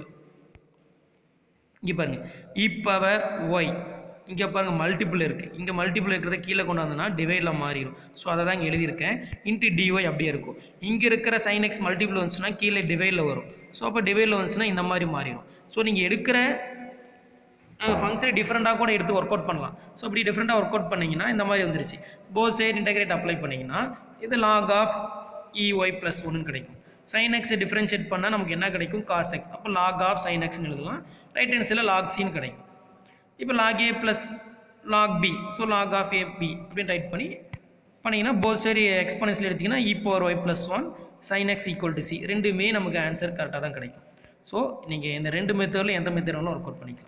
இங்கே பாருங்கள் இ பவர் ஒய் இங்கே பாருங்கள் மல்டிபிள் இருக்குது இங்கே மல்டிபிள் இருக்கிறத கீழே கொண்டு வந்தோன்னா டிவைடில் மாறிடும் ஸோ அதை தான் இங்கே எழுதியிருக்கேன் இன்ட்டு டிஒய் அப்படியே இருக்கும் இங்கே இருக்கிற சைன் எக்ஸ் மல்டிபிள் வந்துச்சுன்னா கீழே டிவைடில் வரும் ஸோ அப்போ டிவைடில் வந்துச்சுன்னா இந்த மாதிரி மாறிடும் ஸோ நீங்கள் எடுக்கிற ஃபங்க்ஷனை டிஃப்ரெண்ட்டாக கூட எடுத்து ஒர்க் அவுட் பண்ணலாம் ஸோ இப்படி டிஃப்ரெண்ட்டாக ஒர்க் அவுட் பண்ணிங்கன்னா இந்த மாதிரி வந்துருச்சு போத் சைடு இன்டகிரேட் அப்ளை பண்ணிங்கன்னா இது லாக் ஆஃப் இஒய் ப்ளஸ் ஒன்று கிடைக்கும் சைன் எக்ஸை டிஃப்ரென்ஷியேட் பண்ணால் நமக்கு என்ன கிடைக்கும் காஸ் எக்ஸ் அப்போ லாக் ஆஃப் சைன் எக்ஸ்னு எழுதலாம் ரைட் ஹேண்ட் சைடில் லாக் சின்னு கிடைக்கும் இப்போ log a plus log b so log of a b அப்படின்னு ரைட் பண்ணி பண்ணிங்கன்னா போத் சைடு எக்ஸ்பனன்ஸில் எடுத்திங்கன்னா e power y plus one sine x equal to c ரெண்டுமே நமக்கு ஆன்சர் கரெக்டாக தான் கிடைக்கும் ஸோ நீங்கள் இந்த ரெண்டு மெத்தடில் எந்த மெத்தட் வேணாலும் ஒர்க் அவுட் பண்ணிக்கலாம்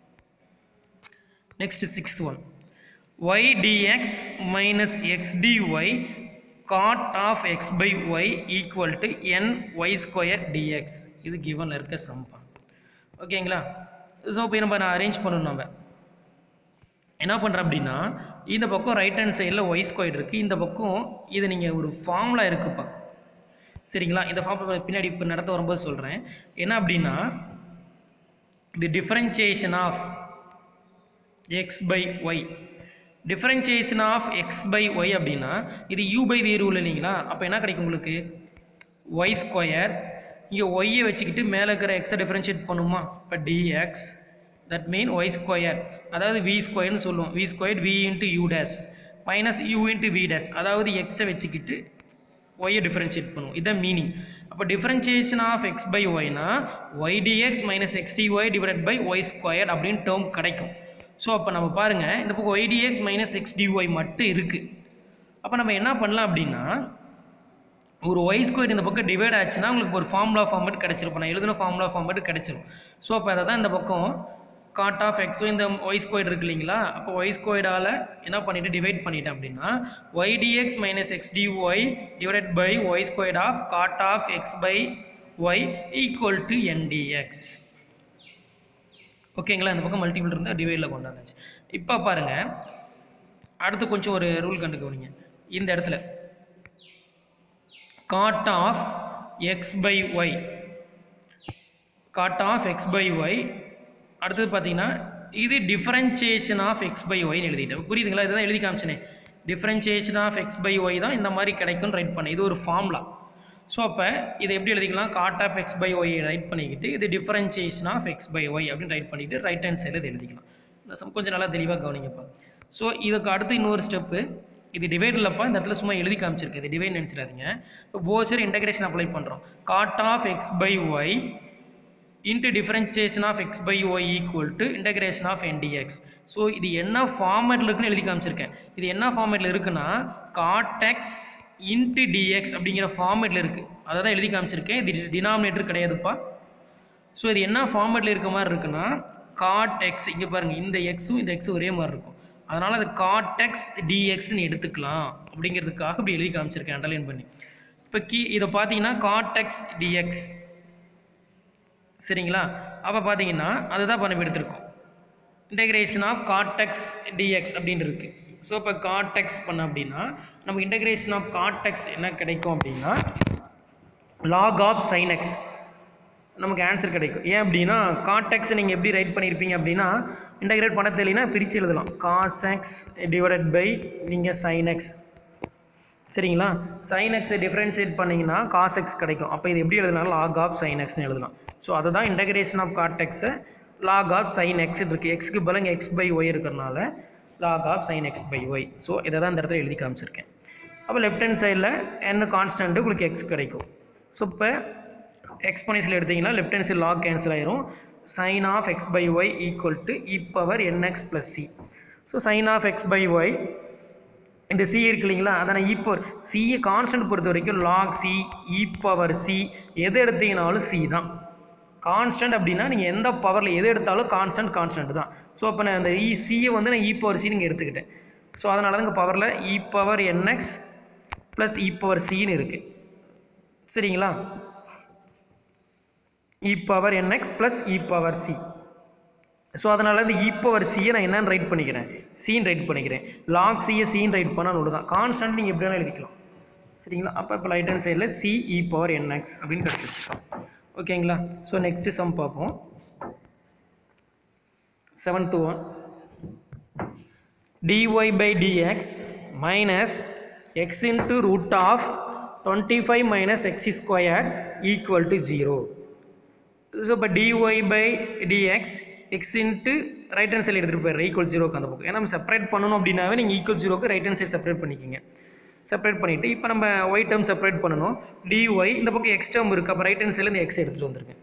next sixth one y dx minus x dy cot of x by y equal to n y square dx இது given இருக்க சம்பா ஓகேங்களா ஸோ இப்போ நம்ம நான் அரேஞ்ச் பண்ணணும் நம்ம என்ன பண்ணுறேன் அப்படின்னா இந்த பக்கம் ரைட் ஹேண்ட் சைடில் ஒய் ஸ்கொயர் இருக்குது இந்த பக்கம் இது நீங்கள் ஒரு ஃபார்முலா இருக்குப்பா சரிங்களா இந்த ஃபார்முலா பின்னாடி இப்போ நடத்த வரும்போது சொல்கிறேன் என்ன அப்படின்னா the differentiation of x by y differentiation of x by y அப்படின்னா இது யூ பை வி ரூல் இல்லைங்களா அப்போ என்ன கிடைக்கும் உங்களுக்கு ஒய் ஸ்கொயர் இங்கே ஒய்யை வச்சுக்கிட்டு மேலே இருக்கிற எக்ஸை டிஃபரன்ஷியேட் பண்ணுமா இப்போ d x that mean y square அதாவது வி ஸ்கொயர்னு சொல்லுவோம் v square v into u dash minus u into v dash அதாவது எக்ஸை வச்சுக்கிட்டு ஒய்யை டிஃபரன்ஷியேட் பண்ணுவோம் இதான் மீனிங் அப்போ டிஃபரன்சியேஷன் ஆஃப் எக்ஸ் பை ஒய்னா y d x minus x d y divide by y square அப்படின்னு டேர்ம் கிடைக்கும் ஸோ அப்போ நம்ம பாருங்கள் இந்த பக்கம் y d x minus x d y மட்டும் இருக்குது அப்போ நம்ம என்ன பண்ணலாம் அப்படின்னா ஒரு ஒய் ஸ்கொயர் இந்த பக்கம் டிவைட் ஆச்சுன்னா உங்களுக்கு ஒரு ஃபார்முலா ஃபார்மேட் கிடச்சிருப்போம் நான் எழுதின ஃபார்முலா ஃபார்மேட் கிடச்சிரும் ஸோ அப்போ அதை தான் இந்த பக்கம் காட் ஆஃப் எக்ஸோ இந்த ஒய் ஸ்கொயர் இருக்கு இல்லைங்களா அப்போ ஒய் ஸ்கொயரால் என்ன பண்ணிவிட்டு டிவைட் பண்ணிட்டேன் அப்படின்னா y d x minus x d y divide by y square of cot of x by y equal to என்டிஎக்ஸ் ஓகேங்களா இந்த பக்கம் மல்டிபிள் இருந்தால் டிவைடில் கொண்டாந்துச்சு இப்போ பாருங்கள் அடுத்து கொஞ்சம் ஒரு ரூல் கண்டுக்கவனிங்க இந்த இடத்துல cot of x by y cot of x by y அடுத்தது பார்த்தீங்கன்னா இது டிஃபரன்சியேஷன் ஆஃப் எக்ஸ் பை ஒய்னு எழுதிட்டேன் புரியுதுங்களா இதுதான் எழுதி காமிச்சினே differentiation of x by y தான் இந்த மாதிரி கிடைக்கும்னு ரைட் பண்ணேன் இது ஒரு ஃபார்முலா ஸோ அப்போ இதை எப்படி எழுதிக்கலாம் cot of x by y write பண்ணிக்கிட்டு இது differentiation of x by y அப்படின்னு ரைட் பண்ணிவிட்டு ரைட் ஹேண்ட் சைடில் இது எழுதிக்கலாம் இந்த சம் கொஞ்சம் நல்லா தெளிவாக கவனிங்கப்பா ஸோ இதுக்கு அடுத்து இன்னொரு ஸ்டெப்பு இது டிவைட் இல்லைப்பா இந்த இடத்துல சும்மா எழுதி காமிச்சிருக்கு இது டிவைட் நினச்சிடாதீங்க இப்போ போச்சர் இன்டகிரேஷன் அப்ளை பண்ணுறோம் cot of x by y into differentiation of x by y equal to integration of என்டிஎக்ஸ் ஸோ இது என்ன ஃபார்மேட்டில் இருக்குன்னு எழுதி காமிச்சிருக்கேன் இது என்ன ஃபார்மேட்டில் இருக்குன்னா காட் எக்ஸ் இன்ட்டு டிஎக்ஸ் அப்படிங்கிற ஃபார்மேட்டில் இருக்குது அதை தான் எழுதி காமிச்சிருக்கேன் இது டினாமினேட்டர் கிடையாதுப்பா ஸோ இது என்ன ஃபார்மேட்டில் இருக்க மாதிரி இருக்குன்னா காட் எக்ஸ் இங்கே பாருங்கள் இந்த எக்ஸும் இந்த எக்ஸும் ஒரே மாதிரி இருக்கும் அதனால் அது காட் எக்ஸ் டிஎக்ஸ்னு எடுத்துக்கலாம் அப்படிங்கிறதுக்காக இப்படி எழுதி காமிச்சிருக்கேன் அண்டர்லைன் பண்ணி இப்போ கீ இதை பார்த்தீங்கன்னா காட் எக்ஸ் டிஎக்ஸ் சரிங்களா அப்போ பார்த்தீங்கன்னா அதுதான் பண்ணி எடுத்திருக்கோம் இன்டகிரேஷன் ஆஃப் காட்டெக்ஸ் டிஎக்ஸ் அப்படின்னு இருக்குது ஸோ இப்போ காட்டெக்ஸ் பண்ண அப்படின்னா நமக்கு இன்டகிரேஷன் ஆஃப் காட்டெக்ஸ் என்ன கிடைக்கும் அப்படின்னா லாக் ஆஃப் சைனெக்ஸ் நமக்கு ஆன்சர் கிடைக்கும் ஏன் அப்படின்னா காட்டெக்ஸ் நீங்கள் எப்படி ரைட் பண்ணியிருப்பீங்க அப்படின்னா இன்டகிரேட் பண்ண தெரியலனா பிரித்து எழுதலாம் காஸ் எக்ஸ் டிவைடட் பை நீங்கள் சைன் எக்ஸ் சரிங்களா சைன் எக்ஸை டிஃப்ரென்ஷியேட் பண்ணிங்கன்னா காஸ் எக்ஸ் கிடைக்கும் அப்போ இது எப்படி எழுதலாம் லாக் ஆஃப் சைன் எக்ஸ்னு எழுதலாம் ஸோ அதை தான் இன்டகிரேஷன் ஆஃப் காட் எக்ஸை லாக் ஆஃப் சைன் எக்ஸ் இருக்குது எக்ஸ்க்கு பதிலாக இங்கே எக்ஸ் பை ஒய் இருக்கிறனால log of sine x by y so இதை தான் இந்த இடத்துல எழுதி காமிச்சிருக்கேன் அப்போ லெஃப்ட் ஹேண்ட் சைடில் என்ன கான்ஸ்டன்ட்டு உங்களுக்கு எக்ஸ் கிடைக்கும் ஸோ இப்போ எக்ஸ்பொனன்ஷியல் எடுத்தீங்கன்னா left hand side log cancel ஆயிரும் sine of x by y equal to e power n x plus C so sine of x by y இந்த சி இருக்கு இல்லைங்களா அதை நான் இ பவர் சியை கான்ஸ்டன்ட் பொறுத்த வரைக்கும் log c e power c எது எடுத்தீங்கனாலும் சி தான் கான்ஸ்டன்ட் அப்படின்னா நீங்கள் எந்த பவரில் எது எடுத்தாலும் கான்ஸ்டன்ட் கான்ஸ்டன்ட் தான் ஸோ அப்போ நான் அந்த இ சியை வந்து நான் இ பவர் சி நீங்கள் எடுத்துக்கிட்டேன் ஸோ அதனால தான் இங்கே பவரில் e power n x plus e power சின்னு இருக்குது சரிங்களா e power n x plus e power c so அதனால் இந்த இ பவர் சியை நான் என்னன்னு ரைட் பண்ணிக்கிறேன் சீன் ரைட் பண்ணிக்கிறேன் லாக் சியை சீன் ரைட் பண்ணால் ஒன்று தான் கான்ஸ்டன்ட் நீங்கள் எப்படி வேணால் எழுதிக்கலாம் சரிங்களா அப்போ இப்போ ரைட் ஹேண்ட் சைடில் சி இ பவர் என்எக்ஸ் அப்படின்னு கிடச்சிருக்கு ஓகேங்களா ஸோ நெக்ஸ்ட்டு சம் பார்ப்போம் seventh one dy by dx minus x into root of 25 minus x squared equal to 0. So இப்போ dy by dx x into right hand side எடுத்துகிட்டு போயிடுற equal ஜீரோக்கு அந்த பக்கம் ஏன்னா நம்ம செப்பரேட் பண்ணணும் அப்படின்னாவே நீங்கள் ஈக்குவல் ஜீரோக்கு ரைட் ஹேண்ட் சைடு செப்பரேட் பண்ணிக்கிங்க செப்பரேட் பண்ணிவிட்டு இப்போ நம்ம ஒய் டேர்ம் செப்பரேட் பண்ணணும் dy இந்த பக்கம் எக்ஸ் டேர்ம் இருக்குது அப்போ ரைட் ஹேண்ட் சைடில் இந்த எக்ஸ் எடுத்துகிட்டு வந்திருக்கேன்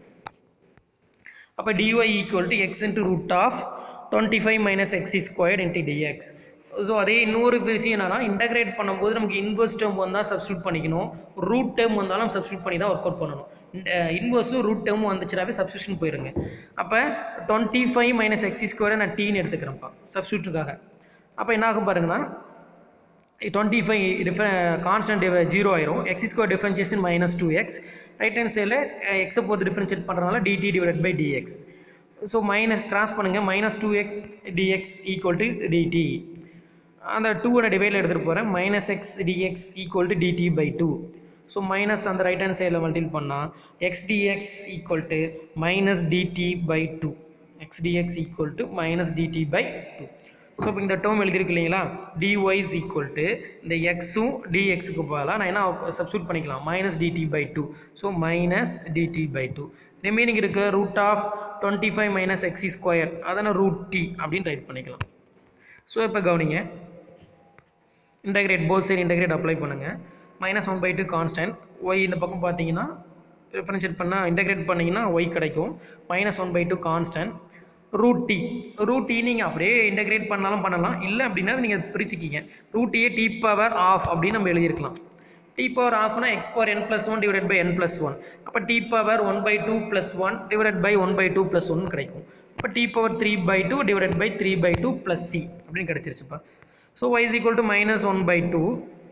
அப்போ dy equal to x into root of twenty five minus x squared into dx so அதே இன்னொரு விஷயம் என்னன்னா இன்டகிரேட் பண்ணும்போது நமக்கு இன்வர்ஸ் டேர்ம் வந்தால் சப்ஸ்டியூட் பண்ணிக்கணும் ரூட் டேர்ம் வந்தாலும் சப்ஸ்டியூட் பண்ணி தான் ஒர்க் அவுட் பண்ணணும் இன்வர்ஸும் ரூட் டேர்ம் வந்துச்சுனாவே சப்ஸ்டியூஷன் போயிருங்க அப்போ டுவெண்ட்டி ஃபைவ் மைனஸ் எக்ஸ் ஸ்கொயரை நான் டீன்னு எடுத்துக்கிறேன்ப்பா சப்ஸ்டியூட்டுக்காக அப்போ என்ன ஆகும் பாருங்கன்னா twenty five diff constant zero ஆயிரும் x square differentiation minus two x right hand சைடில் எக்ஸை பொறுத்து டிஃபரன்ஷியேட் பண்ணுறதுனால dt divide by dx so minus cross பண்ணுங்கள் minus two x dx equal to dt அந்த டூவோட டிவைடில் எடுத்துகிட்டு போகிறேன் minus x dx equal to dt by two so minus அந்த ரைட் ஹேண்ட் சைடில் மல்டிபிள் பண்ணால் x dx equal to minus dt by two x dx equal to minus dt by two so இப்போ இந்த டேர்ம் எழுதியிருக்கு இல்லைங்களா dy is equal to இந்த எக்ஸும் டிஎக்ஸுக்கு பதிலாக நான் என்ன சப்ஸ்டியூட் பண்ணிக்கலாம் minus dt by two so minus dt by two remaining இருக்க root of twenty five minus எக்ஸி ஸ்கொயர் அதை நான் ரூட் டி அப்படின்னு ரைட் பண்ணிக்கலாம் ஸோ இப்போ கவனிங்க integrate both side integrate apply பண்ணுங்கள் minus one by two constant y இந்த பக்கம் பார்த்தீங்கன்னா டிஃபரன்ஷியேட் பண்ணால் இன்டகிரேட் பண்ணிங்கன்னா ஒய் கிடைக்கும் minus one by two constant root t root t நீங்கள் அப்படியே இன்டகிரேட் பண்ணாலும் பண்ணலாம் இல்லை அப்படின்னா நீங்கள் பிரிச்சுக்கிங்க ரூட் டியே டி பவர் ஆஃப் அப்படின்னு நம்ம எழுதியிருக்கலாம் டி பவர் ஆஃப்னா x power n plus one divide by n plus one அப்போ t power one by two plus one divide by one by two plus one கிடைக்கும் இப்போ t power three by two divide by three by two plus c அப்படின்னு கிடச்சிருச்சுப்பா so y is equal to minus one by two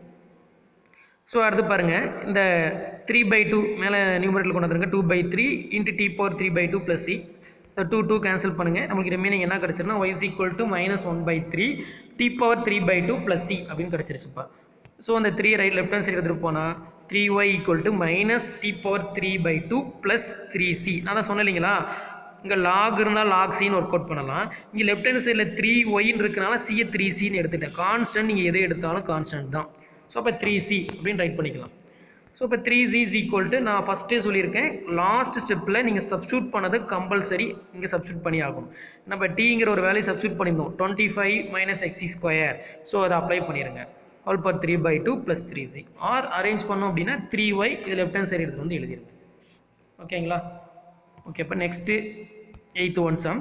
so அடுத்து பாருங்கள் இந்த three by two மேலே நியூமரேட்டில் கொண்டு வந்துருங்க two by three into t power three by two plus c இந்த டூ டூ கேன்சல் பண்ணுங்கள் நமக்கு ரிமைனிங் என்ன கிடச்சிருன்னா y is equal to minus one by three t power three by two plus c அப்படின்னு கிடச்சிருச்சுப்பா ஸோ அந்த three right left hand side எடுத்துகிட்டு போனால் three y equal to minus t power three by two plus three c நான் தான் சொன்னேன் இல்லைங்களா இங்கே லாக் இருந்தால் லாக் சின்னு ஒர்க் அவுட் பண்ணலாம் இங்கே லெஃப்ட் ஹேண்ட் சைடில் த்ரீ ஒய்ன்னு இருக்கனால சியை த்ரீ சின்னு எடுத்துட்டேன் கான்ஸ்டன்ட் நீங்கள் எதை எடுத்தாலும் கான்ஸ்டன்ட் தான் ஸோ அப்போ த்ரீ சி அப்படின்னு ரைட் பண்ணிக்கலாம் ஸோ இப்போ three c is equal to நான் ஃபஸ்ட்டே சொல்லியிருக்கேன் லாஸ்ட் ஸ்டெப்பில் நீங்கள் சப்ஸ்டியூட் பண்ணது கம்பல்சரி இங்கே சப்ஸ்டியூட் பண்ணி ஆகும் நம்ம டீங்கிற ஒரு வேலையை சப்ஸ்டியூட் பண்ணியிருந்தோம் டுவெண்ட்டி ஃபைவ் மைனஸ் எக்ஸி ஸ்கொயர் ஸோ அதை அப்ளை பண்ணிடுங்க ஆல் பர் three by two plus three c or arrange பண்ணோம் அப்படின்னா த்ரீ ஒய் இது லெஃப்ட் ஹேண்ட் சைடு எடுத்து வந்து எழுதிருங்க ஓகேங்களா ஓகே இப்போ next eighth one sum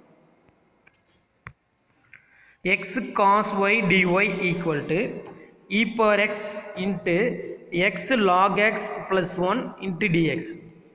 x cos y dy equal to e power x into x log x plus one into dx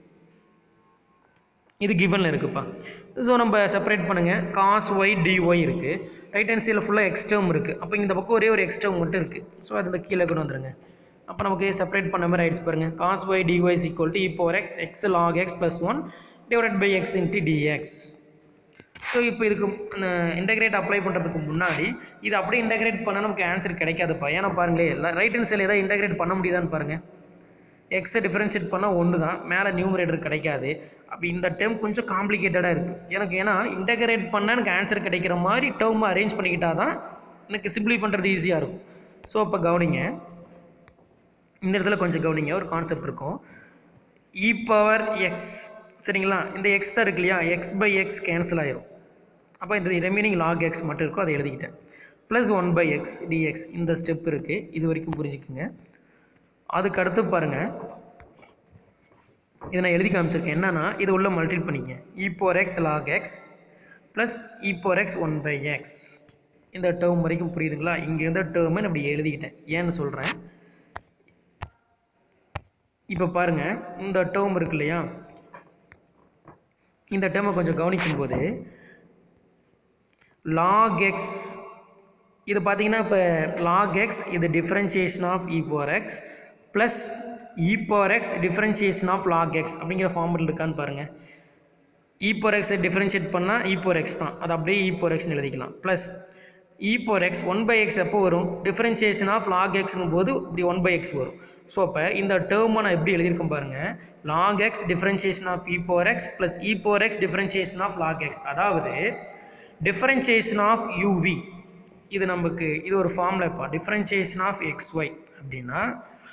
இது கிவனில் இருக்குப்பா ஸோ நம்ம செப்பரேட் பண்ணுங்கள் காஸ் ஒய் டிஒய் இருக்குது ரைட் ஹேண்ட் சைடில் ஃபுல்லாக எக்ஸ் டேர்ம் இருக்குது அப்போ இந்த பக்கம் ஒரே ஒரு எக்ஸ் டேர்ம் மட்டும் இருக்குது ஸோ அது இந்த கீழே கொண்டு வந்துருங்க அப்போ நமக்கு செப்பரேட் பண்ண மாதிரி ஆயிடுச்சு பாருங்கள் cos y dy is equal to e power x x log x plus one divide by x into dx so இப்போ இதுக்கு இன்டகிரேட் அப்ளை பண்ணுறதுக்கு முன்னாடி இது அப்படியே இன்டகிரேட் பண்ணால் நமக்கு ஆன்சர் கிடைக்காதுப்பா ஏன்னா பாருங்களேன் ரைட் ஹேண்ட் சைடில் ஏதாவது இன்டகிரேட் பண்ண முடியுதான்னு பாருங்கள் எக்ஸை டிஃபரன்ஷியேட் பண்ணால் ஒன்று தான் மேலே நியூமரேட்டர் கிடைக்காது அப்போ இந்த டேர்ம் கொஞ்சம் காம்ப்ளிகேட்டடாக இருக்குது எனக்கு ஏன்னா இன்டகிரேட் பண்ணால் எனக்கு ஆன்சர் கிடைக்கிற மாதிரி டேர்மை அரேஞ்ச் பண்ணிக்கிட்டா தான் எனக்கு சிம்பிளி பண்ணுறது ஈஸியாக இருக்கும் ஸோ இப்போ கவனிங்க இந்த இடத்துல கொஞ்சம் கவனிங்க ஒரு கான்செப்ட் இருக்கும் இ பவர் எக்ஸ் சரிங்களா இந்த எக்ஸ் தான் இருக்கு இல்லையா எக்ஸ் பை எக்ஸ் கேன்சல் ஆயிரும் அப்போ இந்த ரிமைனிங் லாக் எக்ஸ் மட்டும் இருக்கும் அதை எழுதிக்கிட்டேன் plus one by x dx இந்த ஸ்டெப் இருக்குது இது வரைக்கும் புரிஞ்சுக்குங்க அதுக்கு அடுத்து பாருங்கள் இதை நான் எழுதி காமிச்சிருக்கேன் என்னன்னா இது உள்ள மல்டிபிள் பண்ணிக்க e power x log x plus e power x one by x இந்த டேர்ம் வரைக்கும் புரியுதுங்களா இங்கே இருந்த டேர்மை நான் இப்படி எழுதிக்கிட்டேன் ஏன்னு சொல்கிறேன் இப்போ பாருங்கள் இந்த டேர்ம் இருக்கு இல்லையா இந்த டேர்மை கொஞ்சம் கவனிக்கும் போது லாக் எக்ஸ் இது பார்த்தீங்கன்னா இப்போ லாக் எக்ஸ் இது differentiation of e power x plus e power x differentiation of log x அப்படிங்கிற ஃபார்மெட் இருக்கான்னு பாருங்கள் இ பவர் எக்ஸை டிஃப்ரென்ஷியேட் பண்ணால் இ பவர் எக்ஸ் தான் அது அப்படியே இ பவர் எக்ஸ்னு எழுதிக்கலாம் plus e power x one by x எப்போ வரும் டிஃப்ரென்சியேஷன் ஆஃப் லாக் எக்ஸ்னும் போது இப்படி ஒன் பை எக்ஸ் வரும் ஸோ அப்போ இந்த டேர்மை நான் எப்படி எழுதியிருக்கேன் பாருங்கள் log x differentiation of e power x plus e power x differentiation of log x அதாவது டிஃப்ரென்சியேஷன் ஆஃப் யூவி இது நமக்கு இது ஒரு ஃபார்முலா இப்போ டிஃப்ரென்சியேஷன் ஆஃப் எக்ஸ் ஒய் அப்படின்னா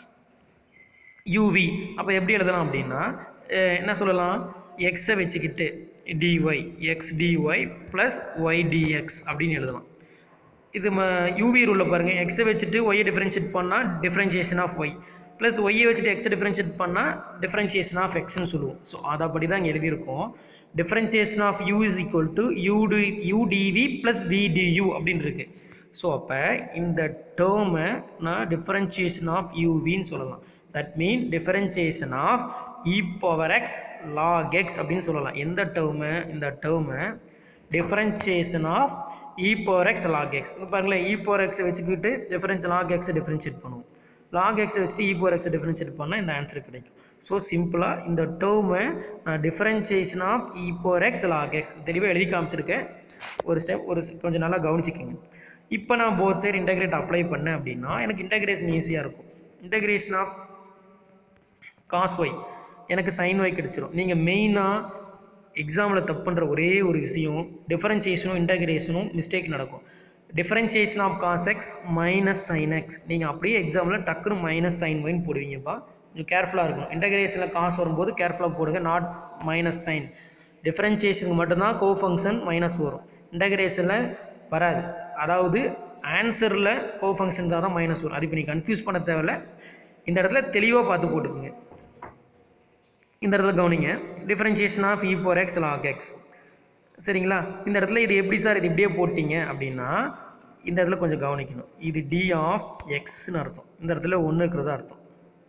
யூவி அப்போ எப்படி எழுதலாம் அப்படின்னா அஹ் என்ன சொல்லலாம் எக்ஸை வச்சுக்கிட்டு dy x dy plus y dx அப்படின்னு எழுதலாம் இது ம யூவி ரூலில் பாருங்கள் எக்ஸை வச்சுட்டு ஒய்யை டிஃப்ரென்ஷியேட் பண்ணால் டிஃப்ரென்ஷியேஷன் ஆஃப் ஒய் ப்ளஸ் ஒய்யை வச்சுட்டு எக்ஸை டிஃப்ரென்ஷியேட் பண்ணால் டிஃப்ரென்ஷியேஷன் ஆஃப் எக்ஸ்னு சொல்லுவோம் ஸோ அதைப்படி தான் இங்கே எழுதியிருக்கோம் differentiation of u is equal to u d u d v plus v d u அப்படின்னு இருக்கு ஸோ அப்போ இந்த டேர்மை நான் டிஃப்ரென்ஷியேஷன் ஆஃப் யூவின்னு சொல்லலாம் that mean differentiation of e power x log x அப்படின்னு சொல்லலாம் எந்த டேர்மு இந்த term differentiation of e power x log x பாருங்களேன் இ பவர் எக்ஸை வச்சுக்கிட்டு டிஃபரன்ஸ் லாக் எக்ஸை டிஃபரன்ஷியேட் பண்ணுவோம் லாக் எக்ஸை வச்சுட்டு இ பவர் எக்ஸை டிஃபரன்ஷியேட் பண்ணால் இந்த ஆன்சர் கிடைக்கும் ஸோ சிம்பிளாக இந்த டேர்மை நான் differentiation of e power x log x தெளிவாக எழுதி காமிச்சிருக்கேன் ஒரு ஸ்டெப் ஒரு கொஞ்சம் நல்லா கவனிச்சிக்கோங்க இப்போ நான் போத் சைடு இன்டகிரேட் அப்ளை பண்ணேன் அப்படின்னா எனக்கு இன்டகிரேஷன் ஈஸியாக இருக்கும் இன்டகிரேஷன் ஆஃப் காஸ் ஒய் எனக்கு சைன் ஒய் கிடச்சிரும் நீங்கள் மெயினாக எக்ஸாமில் தப்பு பண்ணுற ஒரே ஒரு விஷயம் டிஃபரன்சியேஷனும் இன்டகிரேஷனும் மிஸ்டேக் நடக்கும் differentiation of cos x minus sine x நீங்கள் அப்படியே எக்ஸாமில் டக்குன்னு மைனஸ் சைன் ஒய்னு போடுவீங்கப்பா கொஞ்சம் கேர்ஃபுல்லாக இருக்கணும் இன்டகிரேஷனில் காசு வரும்போது கேர்ஃபுல்லாக போடுங்க நாட் மைனஸ் சைன் டிஃபரன்சியேஷனுக்கு மட்டும்தான் கோ ஃபங்க்ஷன் மைனஸ் வரும் இன்டகிரேஷனில் வராது அதாவது ஆன்சரில் கோ ஃபங்க்ஷன் தான் மைனஸ் வரும் அது இப்போ நீங்கள் கன்ஃபியூஸ் பண்ண தேவையில்ல இந்த இடத்துல தெளிவாக பார்த்து போட்டுக்குங்க இந்த இடத்துல கவனிங்க differentiation of e power x log x சரிங்களா இந்த இடத்துல இது எப்படி சார் இது இப்படியே போட்டிங்க அப்படின்னா இந்த இடத்துல கொஞ்சம் கவனிக்கணும் இது டி ஆஃப் எக்ஸ்னு அர்த்தம் இந்த இடத்துல ஒன்று இருக்கிறதா அர்த்தம்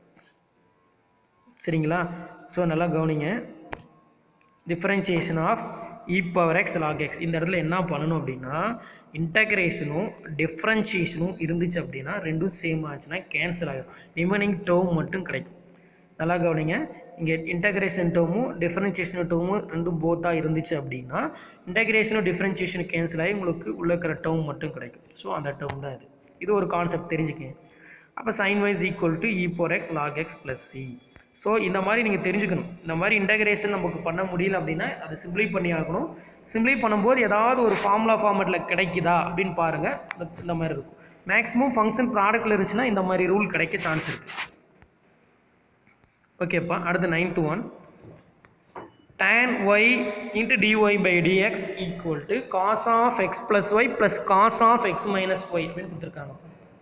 சரிங்களா ஸோ நல்லா கவனிங்க differentiation of e power x log x இந்த இடத்துல என்ன பண்ணணும் அப்படின்னா இன்டகிரேஷனும் டிஃப்ரென்ஷியேஷனும் இருந்துச்சு அப்படின்னா ரெண்டும் சேம் ஆச்சுன்னா கேன்சல் ஆகிடும் ரிமைனிங் டேர்ம் மட்டும் கிடைக்கும் நல்லா கவனிங்க இங்கே இன்டகிரேஷன் டேர்மும் டிஃபரன்ஷியேஷன் டேர்மும் ரெண்டும் போத்தாக இருந்துச்சு அப்படின்னா இன்டகிரேஷனும் டிஃபரன்ஷியேஷனும் கேன்சல் ஆகி உங்களுக்கு உள்ள இருக்கிற டேர்ம் மட்டும் கிடைக்கும் ஸோ அந்த டேர்ம் தான் இது இது ஒரு கான்செப்ட் தெரிஞ்சுக்கங்க அப்போ sine y is equal to e power x log x plus C so இந்த மாதிரி நீங்கள் தெரிஞ்சுக்கணும் இந்த மாதிரி இன்டகிரேஷன் நமக்கு பண்ண முடியல அப்படின்னா அதை சிம்ப்ளை பண்ணி ஆகணும் சிம்ப்ளை பண்ணும்போது ஏதாவது ஒரு ஃபார்முலா ஃபார்மெட்டில் கிடைக்குதா அப்படின்னு பாருங்கள் இந்த- இந்த மாதிரி இருக்கும் மேக்ஸிமம் ஃபங்க்ஷன் ப்ராடக்ட்டில் இருந்துச்சுன்னா இந்த மாதிரி ரூல் கிடைக்க சான்ஸ் இருக்குது ஓகேப்பா அடுத்து ninth one tan y into dy by dx equal to cos of x plus y plus cos of x minus y அப்படின்னு கொடுத்துருக்காங்க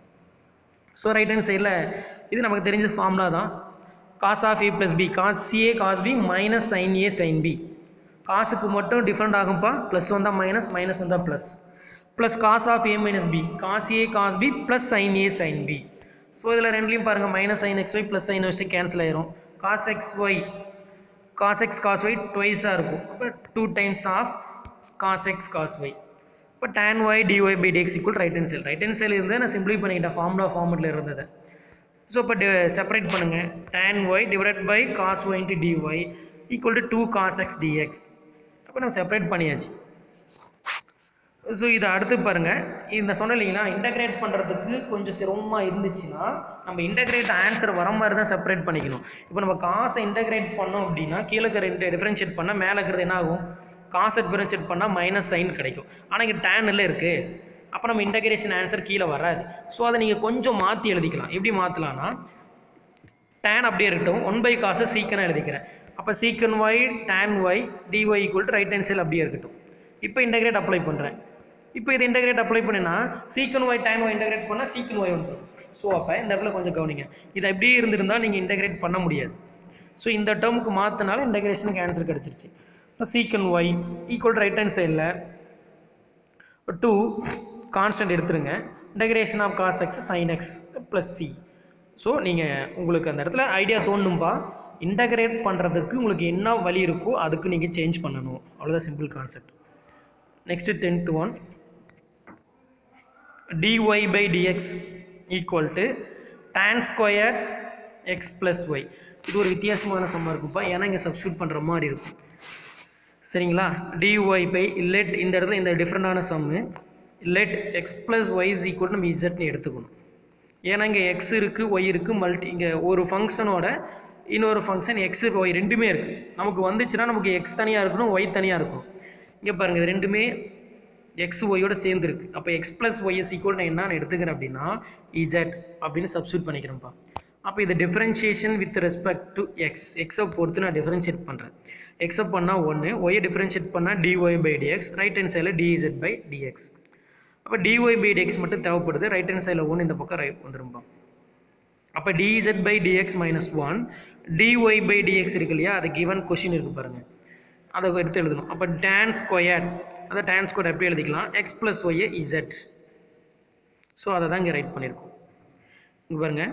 ஸோ ரைட் ஹேண்ட் சைடில் இது நமக்கு தெரிஞ்ச ஃபார்முலா தான் cos of a plus b cos c a cos b minus sine a sine b காசுக்கு மட்டும் different ஆகும்ப்பா ப்ளஸ் வந்தால் மைனஸ் மைனஸ் வந்தால் plus plus cos of a minus b cos a cos b plus sine a sine b so இதில் ரெண்டுலேயும் பாருங்கள் minus sine x y plus sine y cancel ஆயிரும் cos x y cos x cos y ட்வைஸாக இருக்கும் அப்போ two times of cos x cos y இப்போ tan y dy by dx equal right hand side right hand side இருந்து நான் சிம்பிளை பண்ணிக்கிட்டேன் formula ஃபார்மெட்டில் இருந்தது ஸோ இப்போ செப்பரேட் பண்ணுங்கள் tan y divided by cos y into dy equal to two cos x dx அப்போ நம்ம செப்பரேட் பண்ணியாச்சு ஸோ இதை அடுத்து பாருங்கள் இந்த சொன்ன இல்லைங்களா இன்டகிரேட் பண்ணுறதுக்கு கொஞ்சம் சிரமமாக இருந்துச்சுன்னா நம்ம இன்டகிரேட் ஆன்சர் வர மாதிரி தான் செப்பரேட் பண்ணிக்கணும் இப்போ நம்ம காசை இன்டகிரேட் பண்ணோம் அப்படின்னா கீழே இருக்கிற டிஃப்ரென்ஷியேட் பண்ணால் மேலே இருக்கிறது என்ன ஆகும் காசை டிஃப்ரென்ஷியேட் பண்ணால் மைனஸ் சைன் கிடைக்கும் ஆனால் இங்கே டேன் இல்லை இருக்குது அப்போ நம்ம இன்டகிரேஷன் ஆன்சர் கீழே வராது ஸோ அதை நீங்கள் கொஞ்சம் மாற்றி எழுதிக்கலாம் எப்படி மாற்றலான்னா டேன் அப்படியே இருக்கட்டும் ஒன் பை காசை சீக்கனாக எழுதிக்கிறேன் அப்போ secant y tan y dy equal to right hand side அப்படியே இருக்கட்டும் இப்போ இன்டகிரேட் அப்ளை பண்ணுறேன் இப்போ இது இன்டகிரேட் அப்ளை பண்ணினா சீக்கன் ஒய் டேன் ஒய் இன்டகிரேட் பண்ணால் சீக்கன் ஒய் வந்துடும் ஸோ அப்போ இந்த இடத்துல கொஞ்சம் கவனிங்க இது அப்படியே இருந்திருந்தால் நீங்கள் இன்டகிரேட் பண்ண முடியாது ஸோ இந்த டேர்முக்கு மாற்றினால இன்டகிரேஷனுக்கு ஆன்சர் கிடச்சிருச்சு இப்போ secant y equal right hand சைடில் டூ கான்ஸ்டன்ட் எடுத்துருங்க integration of cos x sine x plus C so நீங்கள் உங்களுக்கு அந்த இடத்துல ஐடியா தோணும்பா இன்டகிரேட் பண்ணுறதுக்கு உங்களுக்கு என்ன வழி இருக்கோ அதுக்கு நீங்கள் சேஞ்ச் பண்ணணும் அவ்வளோதான் simple concept next tenth one dy by dx equal to tan square x plus y இது ஒரு வித்தியாசமான சம்மா இருக்குப்பா ஏன்னா இங்கே சப்ஸ்டியூட் பண்ணுற மாதிரி இருக்கும் சரிங்களா dy பை லெட் இந்த இடத்துல இந்த டிஃப்ரெண்டான sum let x plus y is equal நம்ம இசட்னு எடுத்துக்கணும் ஏன்னா இங்கே எக்ஸ் இருக்குது ஒய் இருக்குது மல்டி இங்கே ஒரு ஃபங்க்ஷனோட இன்னொரு ஃபங்க்ஷன் எக்ஸ் ஒய் ரெண்டுமே இருக்குது நமக்கு வந்துச்சுன்னா நமக்கு எக்ஸ் தனியாக இருக்கணும் ஒய் தனியாக இருக்கும் இங்கே பாருங்கள் இது ரெண்டுமே எக்ஸ் ஒய்யோட சேர்ந்துருக்கு அப்போ எக்ஸ் ப்ளஸ் ஒய்எஸ் ஈக்குவல் நான் என்னன்னு எடுத்துக்கிறேன் அப்படின்னா இஜெட் அப்படின்னு சப்ஸ்டியூட் பண்ணிக்கிறேன்ப்பா அப்போ இது differentiation with respect to x எக்ஸை பொறுத்து நான் டிஃப்ரென்ஷியேட் பண்ணுறேன் எக்ஸை பண்ணால் ஒன்று ஒய்யை டிஃப்ரென்ஷியேட் பண்ணால் dy by dx right hand சைடில் டிஇசெட் பை டிஎக்ஸ் அப்போ டிஒய் பை டிஎக்ஸ் மட்டும் தேவைப்படுது ரைட் ஹேண்ட் சைடில் ஒன்று இந்த பக்கம் ரைட் வந்துரும்பா அப்போ dz by dx minus one dy by dx இருக்கு இல்லையா அது கிவன் கொஷின் இருக்குது பாருங்கள் அதை எடுத்து எழுதணும் அப்போ tan ஸ்கொயர் அதை tan ஸ்கொயர் எப்படி எழுதிக்கலாம் எக்ஸ் ப்ளஸ் ஒய்யை இசட் ஸோ அதை தான் இங்கே ரைட் பண்ணியிருக்கோம் இங்கே பாருங்கள்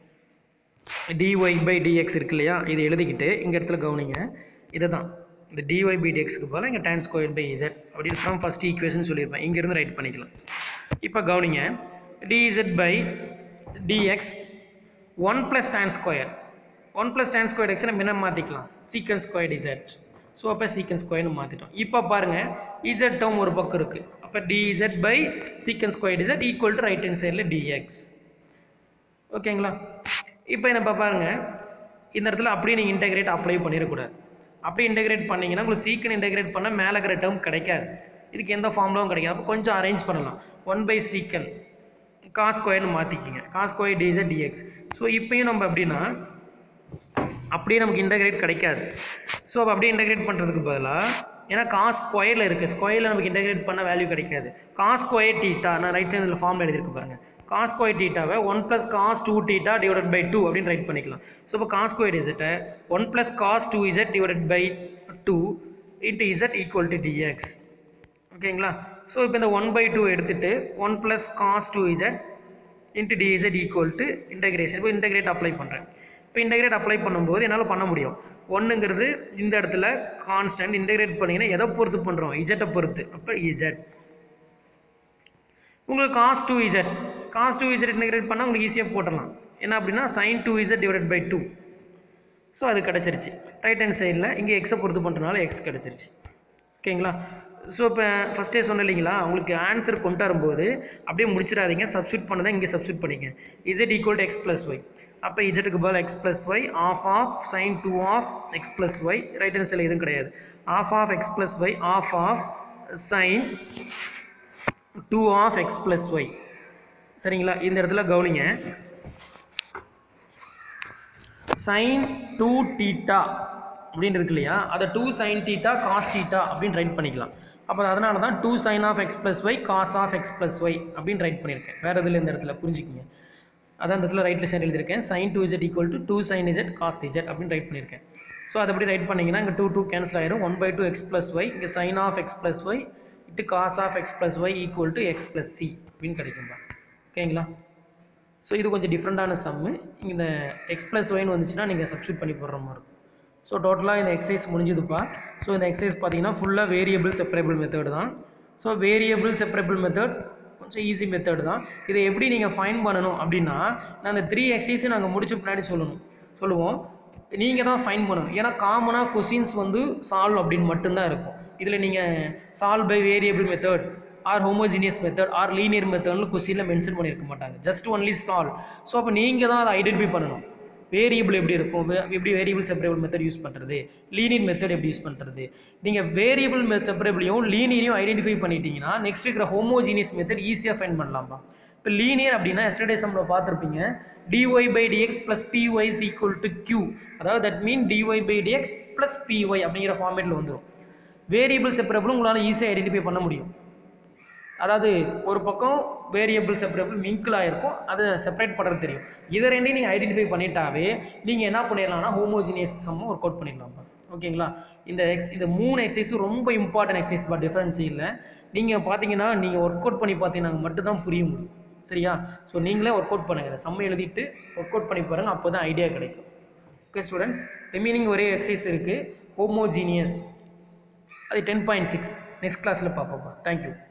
டிஒய் பை டிஎக்ஸ் இருக்கு இல்லையா இதை எழுதிக்கிட்டு இங்கே இடத்துல கவனிங்க இதை தான் இந்த டிஒய் பை டிஎக்ஸ்க்கு பதிலாக இங்கே tan ஸ்கொயர் பை இசட் அப்படின்னு ஃப்ரம் ஃபஸ்ட் ஈக்குவேஷன் சொல்லியிருப்பேன் இங்கேருந்து ரைட் பண்ணிக்கலாம் இப்போ கவனிங்க dz by dx one plus tan square one plus tan square x நம்ம என்ன மாற்றிக்கலாம் சீக்கன் ஸ்கொயர் இசட் ஸோ அப்போ சீக்கன் ஸ்கொயர்னு மாற்றிட்டோம் இப்போ பாருங்கள் இசட் டேர்ம் ஒரு பக்கம் இருக்குது அப்போ dz by secant square z equal to right hand சைடில் டிஎக்ஸ் ஓகேங்களா இப்போ என்ன பாருங்கள் இந்த இடத்துல அப்படியே நீங்கள் இன்டெகிரேட் அப்ளை பண்ணிடக்கூடாது அப்படியே இன்டெகிரேட் பண்ணீங்கன்னா உங்களுக்கு சீக்கன் இன்டெகிரேட் பண்ணால் மேலே இருக்கிற டேர்ம் கிடைக்காது இதுக்கு எந்த ஃபார்ம்லாவும் கிடைக்காது அப்போ கொஞ்சம் அரேஞ்ச் பண்ணலாம் ஒன் பை சீக்கன் காஸ் ஸ்கொயர்னு மாற்றிக்கிங்க cos square dz dx so இப்போயும் நம்ம எப்படின்னா அப்படியே நமக்கு இன்டகிரேட் கிடைக்காது ஸோ அப்போ அப்படியே இன்டகிரேட் பண்ணுறதுக்கு பதிலாக ஏன்னா காஸ் ஸ்கொயரில் இருக்குது ஸ்கொயரில் நமக்கு இன்டகிரேட் பண்ண வேல்யூ கிடைக்காது காஸ் ஸ்கொயர் டீட்டா நான் ரைட் சைடில் ஃபார்மில் எழுதியிருக்கு பாருங்கள் காஸ் ஸ்கொயர் டீட்டாவை one plus cos two theta divided by two அப்படின்னு ரைட் பண்ணிக்கலாம் ஸோ இப்போ காஸ் ஸ்கொயர் இசட்டை one plus cos two z divided by two into z equal to dx ஓகேங்களா ஸோ இப்போ இந்த ஒன் பை டூ எடுத்துகிட்டு one plus cos two z into dz equal to integration இப்போ integrate apply பண்ணுறேன் இப்போ integrate apply பண்ணும்போது என்னால் பண்ண முடியும் ஒன்றுங்கிறது இந்த இடத்துல கான்ஸ்டன்ட் இன்டகிரேட் பண்ணிங்கன்னா எதை பொறுத்து பண்ணுறோம் இஜெட்டை பொறுத்து அப்போ இஜெட் உங்களுக்கு cos two z cos two z integrate பண்ணால் உங்களுக்கு ஈஸியாக போட்டுடலாம் என்ன அப்படின்னா sine two z divide by two so அது கிடச்சிருச்சு ரைட் ஹேண்ட் சைடில் இங்கே எக்ஸை பொறுத்து பண்ணுறதுனால எக்ஸ் கிடச்சிருச்சு ஓகேங்களா ஸோ இப்போ ஃபஸ்ட்டே சொன்ன இல்லைங்களா உங்களுக்கு ஆன்சர் கொண்டு வரும்போது அப்படியே முடிச்சிடாதீங்க சப்ஸ்டியூட் பண்ணதை இங்கே சப்ஸ்டியூட் பண்ணிங்க z equal to x plus y அப்போ இஜெட்டுக்கு பதில் x plus y of of sine two of x plus y right hand சைடில் எதுவும் கிடையாது of of x plus y of of sine two of x plus y சரிங்களா இந்த இடத்துல கவனிங்க சைன் டூ டீட்டா அப்படின்னு இருக்கு இல்லையா அதை two sine theta cos theta அப்படின்னு ரைட் பண்ணிக்கலாம் அப்போ அதனால தான் two sine of x plus y cos of x plus y அப்படின்னு ரைட் பண்ணியிருக்கேன் வேறு எதில் இந்த இடத்துல புரிஞ்சுக்கிங்க அதான் இந்த இடத்துல ரைட்டில் சைடு எழுதியிருக்கேன் sine two z equal to two sine z cos z அப்படின்னு ரைட் பண்ணியிருக்கேன் ஸோ அதை அப்படி ரைட் பண்ணிங்கன்னா இங்கே டூ டூ கேன்சல் ஆயிரும் one by two x plus y இங்கே sine of x plus y into cos of x plus y equal to x plus c அப்படின்னு கிடைக்கும்பா ஓகேங்களா ஸோ இது கொஞ்சம் டிஃப்ரெண்ட்டான சம்மு இந்த எக்ஸ் ப்ளஸ் ஒய்னு வந்துச்சுன்னா நீங்கள் சப்ஸ்டியூட் பண்ணி போடுற மாதிரி இருக்கும் ஸோ டோட்டலாக இந்த எக்ஸசைஸ் முடிஞ்சுதுப்பா ஸோ இந்த எக்ஸசைஸ் பார்த்தீங்கன்னா ஃபுல்லாக வேரியபிள் செப்பரேபிள் மெத்தட் தான் ஸோ வேரியபிள் செப்பரேபிள் மெத்தட் கொஞ்சம் ஈஸி மெத்தட் தான் இதை எப்படி நீங்கள் ஃபைன் பண்ணணும் அப்படின்னா நான் அந்த த்ரீ எக்ஸசைஸை நாங்கள் முடிச்ச பின்னாடி சொல்லணும் சொல்லுவோம் நீங்கள் தான் ஃபைன் பண்ணணும் ஏன்னா காமனாக கொஷின்ஸ் வந்து சால்வ் அப்படின்னு மட்டும்தான் இருக்கும் இதில் நீங்கள் solve by variable method or homogeneous method or linear மெத்தட்னு கொஸ்டினில் மென்ஷன் பண்ணியிருக்க மாட்டாங்க ஜஸ்ட் ஒன்லி சால்வ் ஸோ அப்போ நீங்கள் தான் அதை ஐடென்டிஃபை பண்ணணும் வேரியபிள் எப்படி இருக்கும் வே- எப்படி வேரியபிள் செப்பரேபிள் மெத்தட் யூஸ் பண்ணுறது லீனியர் மெத்தட் எப்படி யூஸ் பண்ணுறது நீங்கள் வேரியபிள் செப்பரேபிளையும் லீனியரையும் ஐடென்டிஃபை பண்ணிட்டீங்கன்னா நெக்ஸ்ட் இருக்கிற ஹோமோஜினியஸ் மெத்தட் ஈஸியாக ஃபைன் பண்ணலாம்ப்பா இப்போ லீனியர் அப்படின்னா எஸ்டர்டே சம்மில் பார்த்துருப்பீங்க dy by dx plus py is equal to q அதாவது that mean dy by dx plus py அப்படிங்கிற ஃபார்மேட்டில் வந்துடும் வேரியபிள் செப்பரபிளும் உங்களால் ஈஸியாக ஐடென்டிஃபை பண்ண முடியும் அதாவது ஒரு பக்கம் வேரியபிள் செப்பரபிள் மிங்கிள் ஆகிருக்கும் அதை செப்பரேட் பண்ணுறது தெரியும் இதை ரெண்டையும் நீங்கள் ஐடென்டிஃபை பண்ணிட்டாவே நீங்கள் என்ன பண்ணிடலாம்னா ஹோமோஜினியஸ் சம்மும் ஒர்க் அவுட் பண்ணிடலாம் ஓகேங்களா இந்த எக்ஸ் இந்த மூணு எக்ஸசைஸும் ரொம்ப இம்பார்ட்டன்ட் எக்ஸசைஸ் பட் டிஃப்ரென்ஸ் இல்லை நீங்கள் பார்த்தீங்கன்னா நீங்கள் ஒர்க் அவுட் பண்ணி பார்த்தீங்கன்னா மட்டும்தான் புரிய முடியும் சரியா ஸோ நீங்களே ஒர்க் அவுட் பண்ணுங்கள் இந்த சம்மை எழுதிட்டு ஒர்க் அவுட் பண்ணி பாருங்கள் அப்போ தான் ஐடியா கிடைக்கும் ஓகே ஸ்டூடெண்ட்ஸ் ரிமைனிங் ஒரே எக்ஸசைஸ் இருக்குது ஹோமோஜீனியஸ் அது டென் பாயிண்ட் சிக்ஸ் நெக்ஸ்ட் கிளாஸில் பார்ப்போம்ப்பா தேங்க்யூ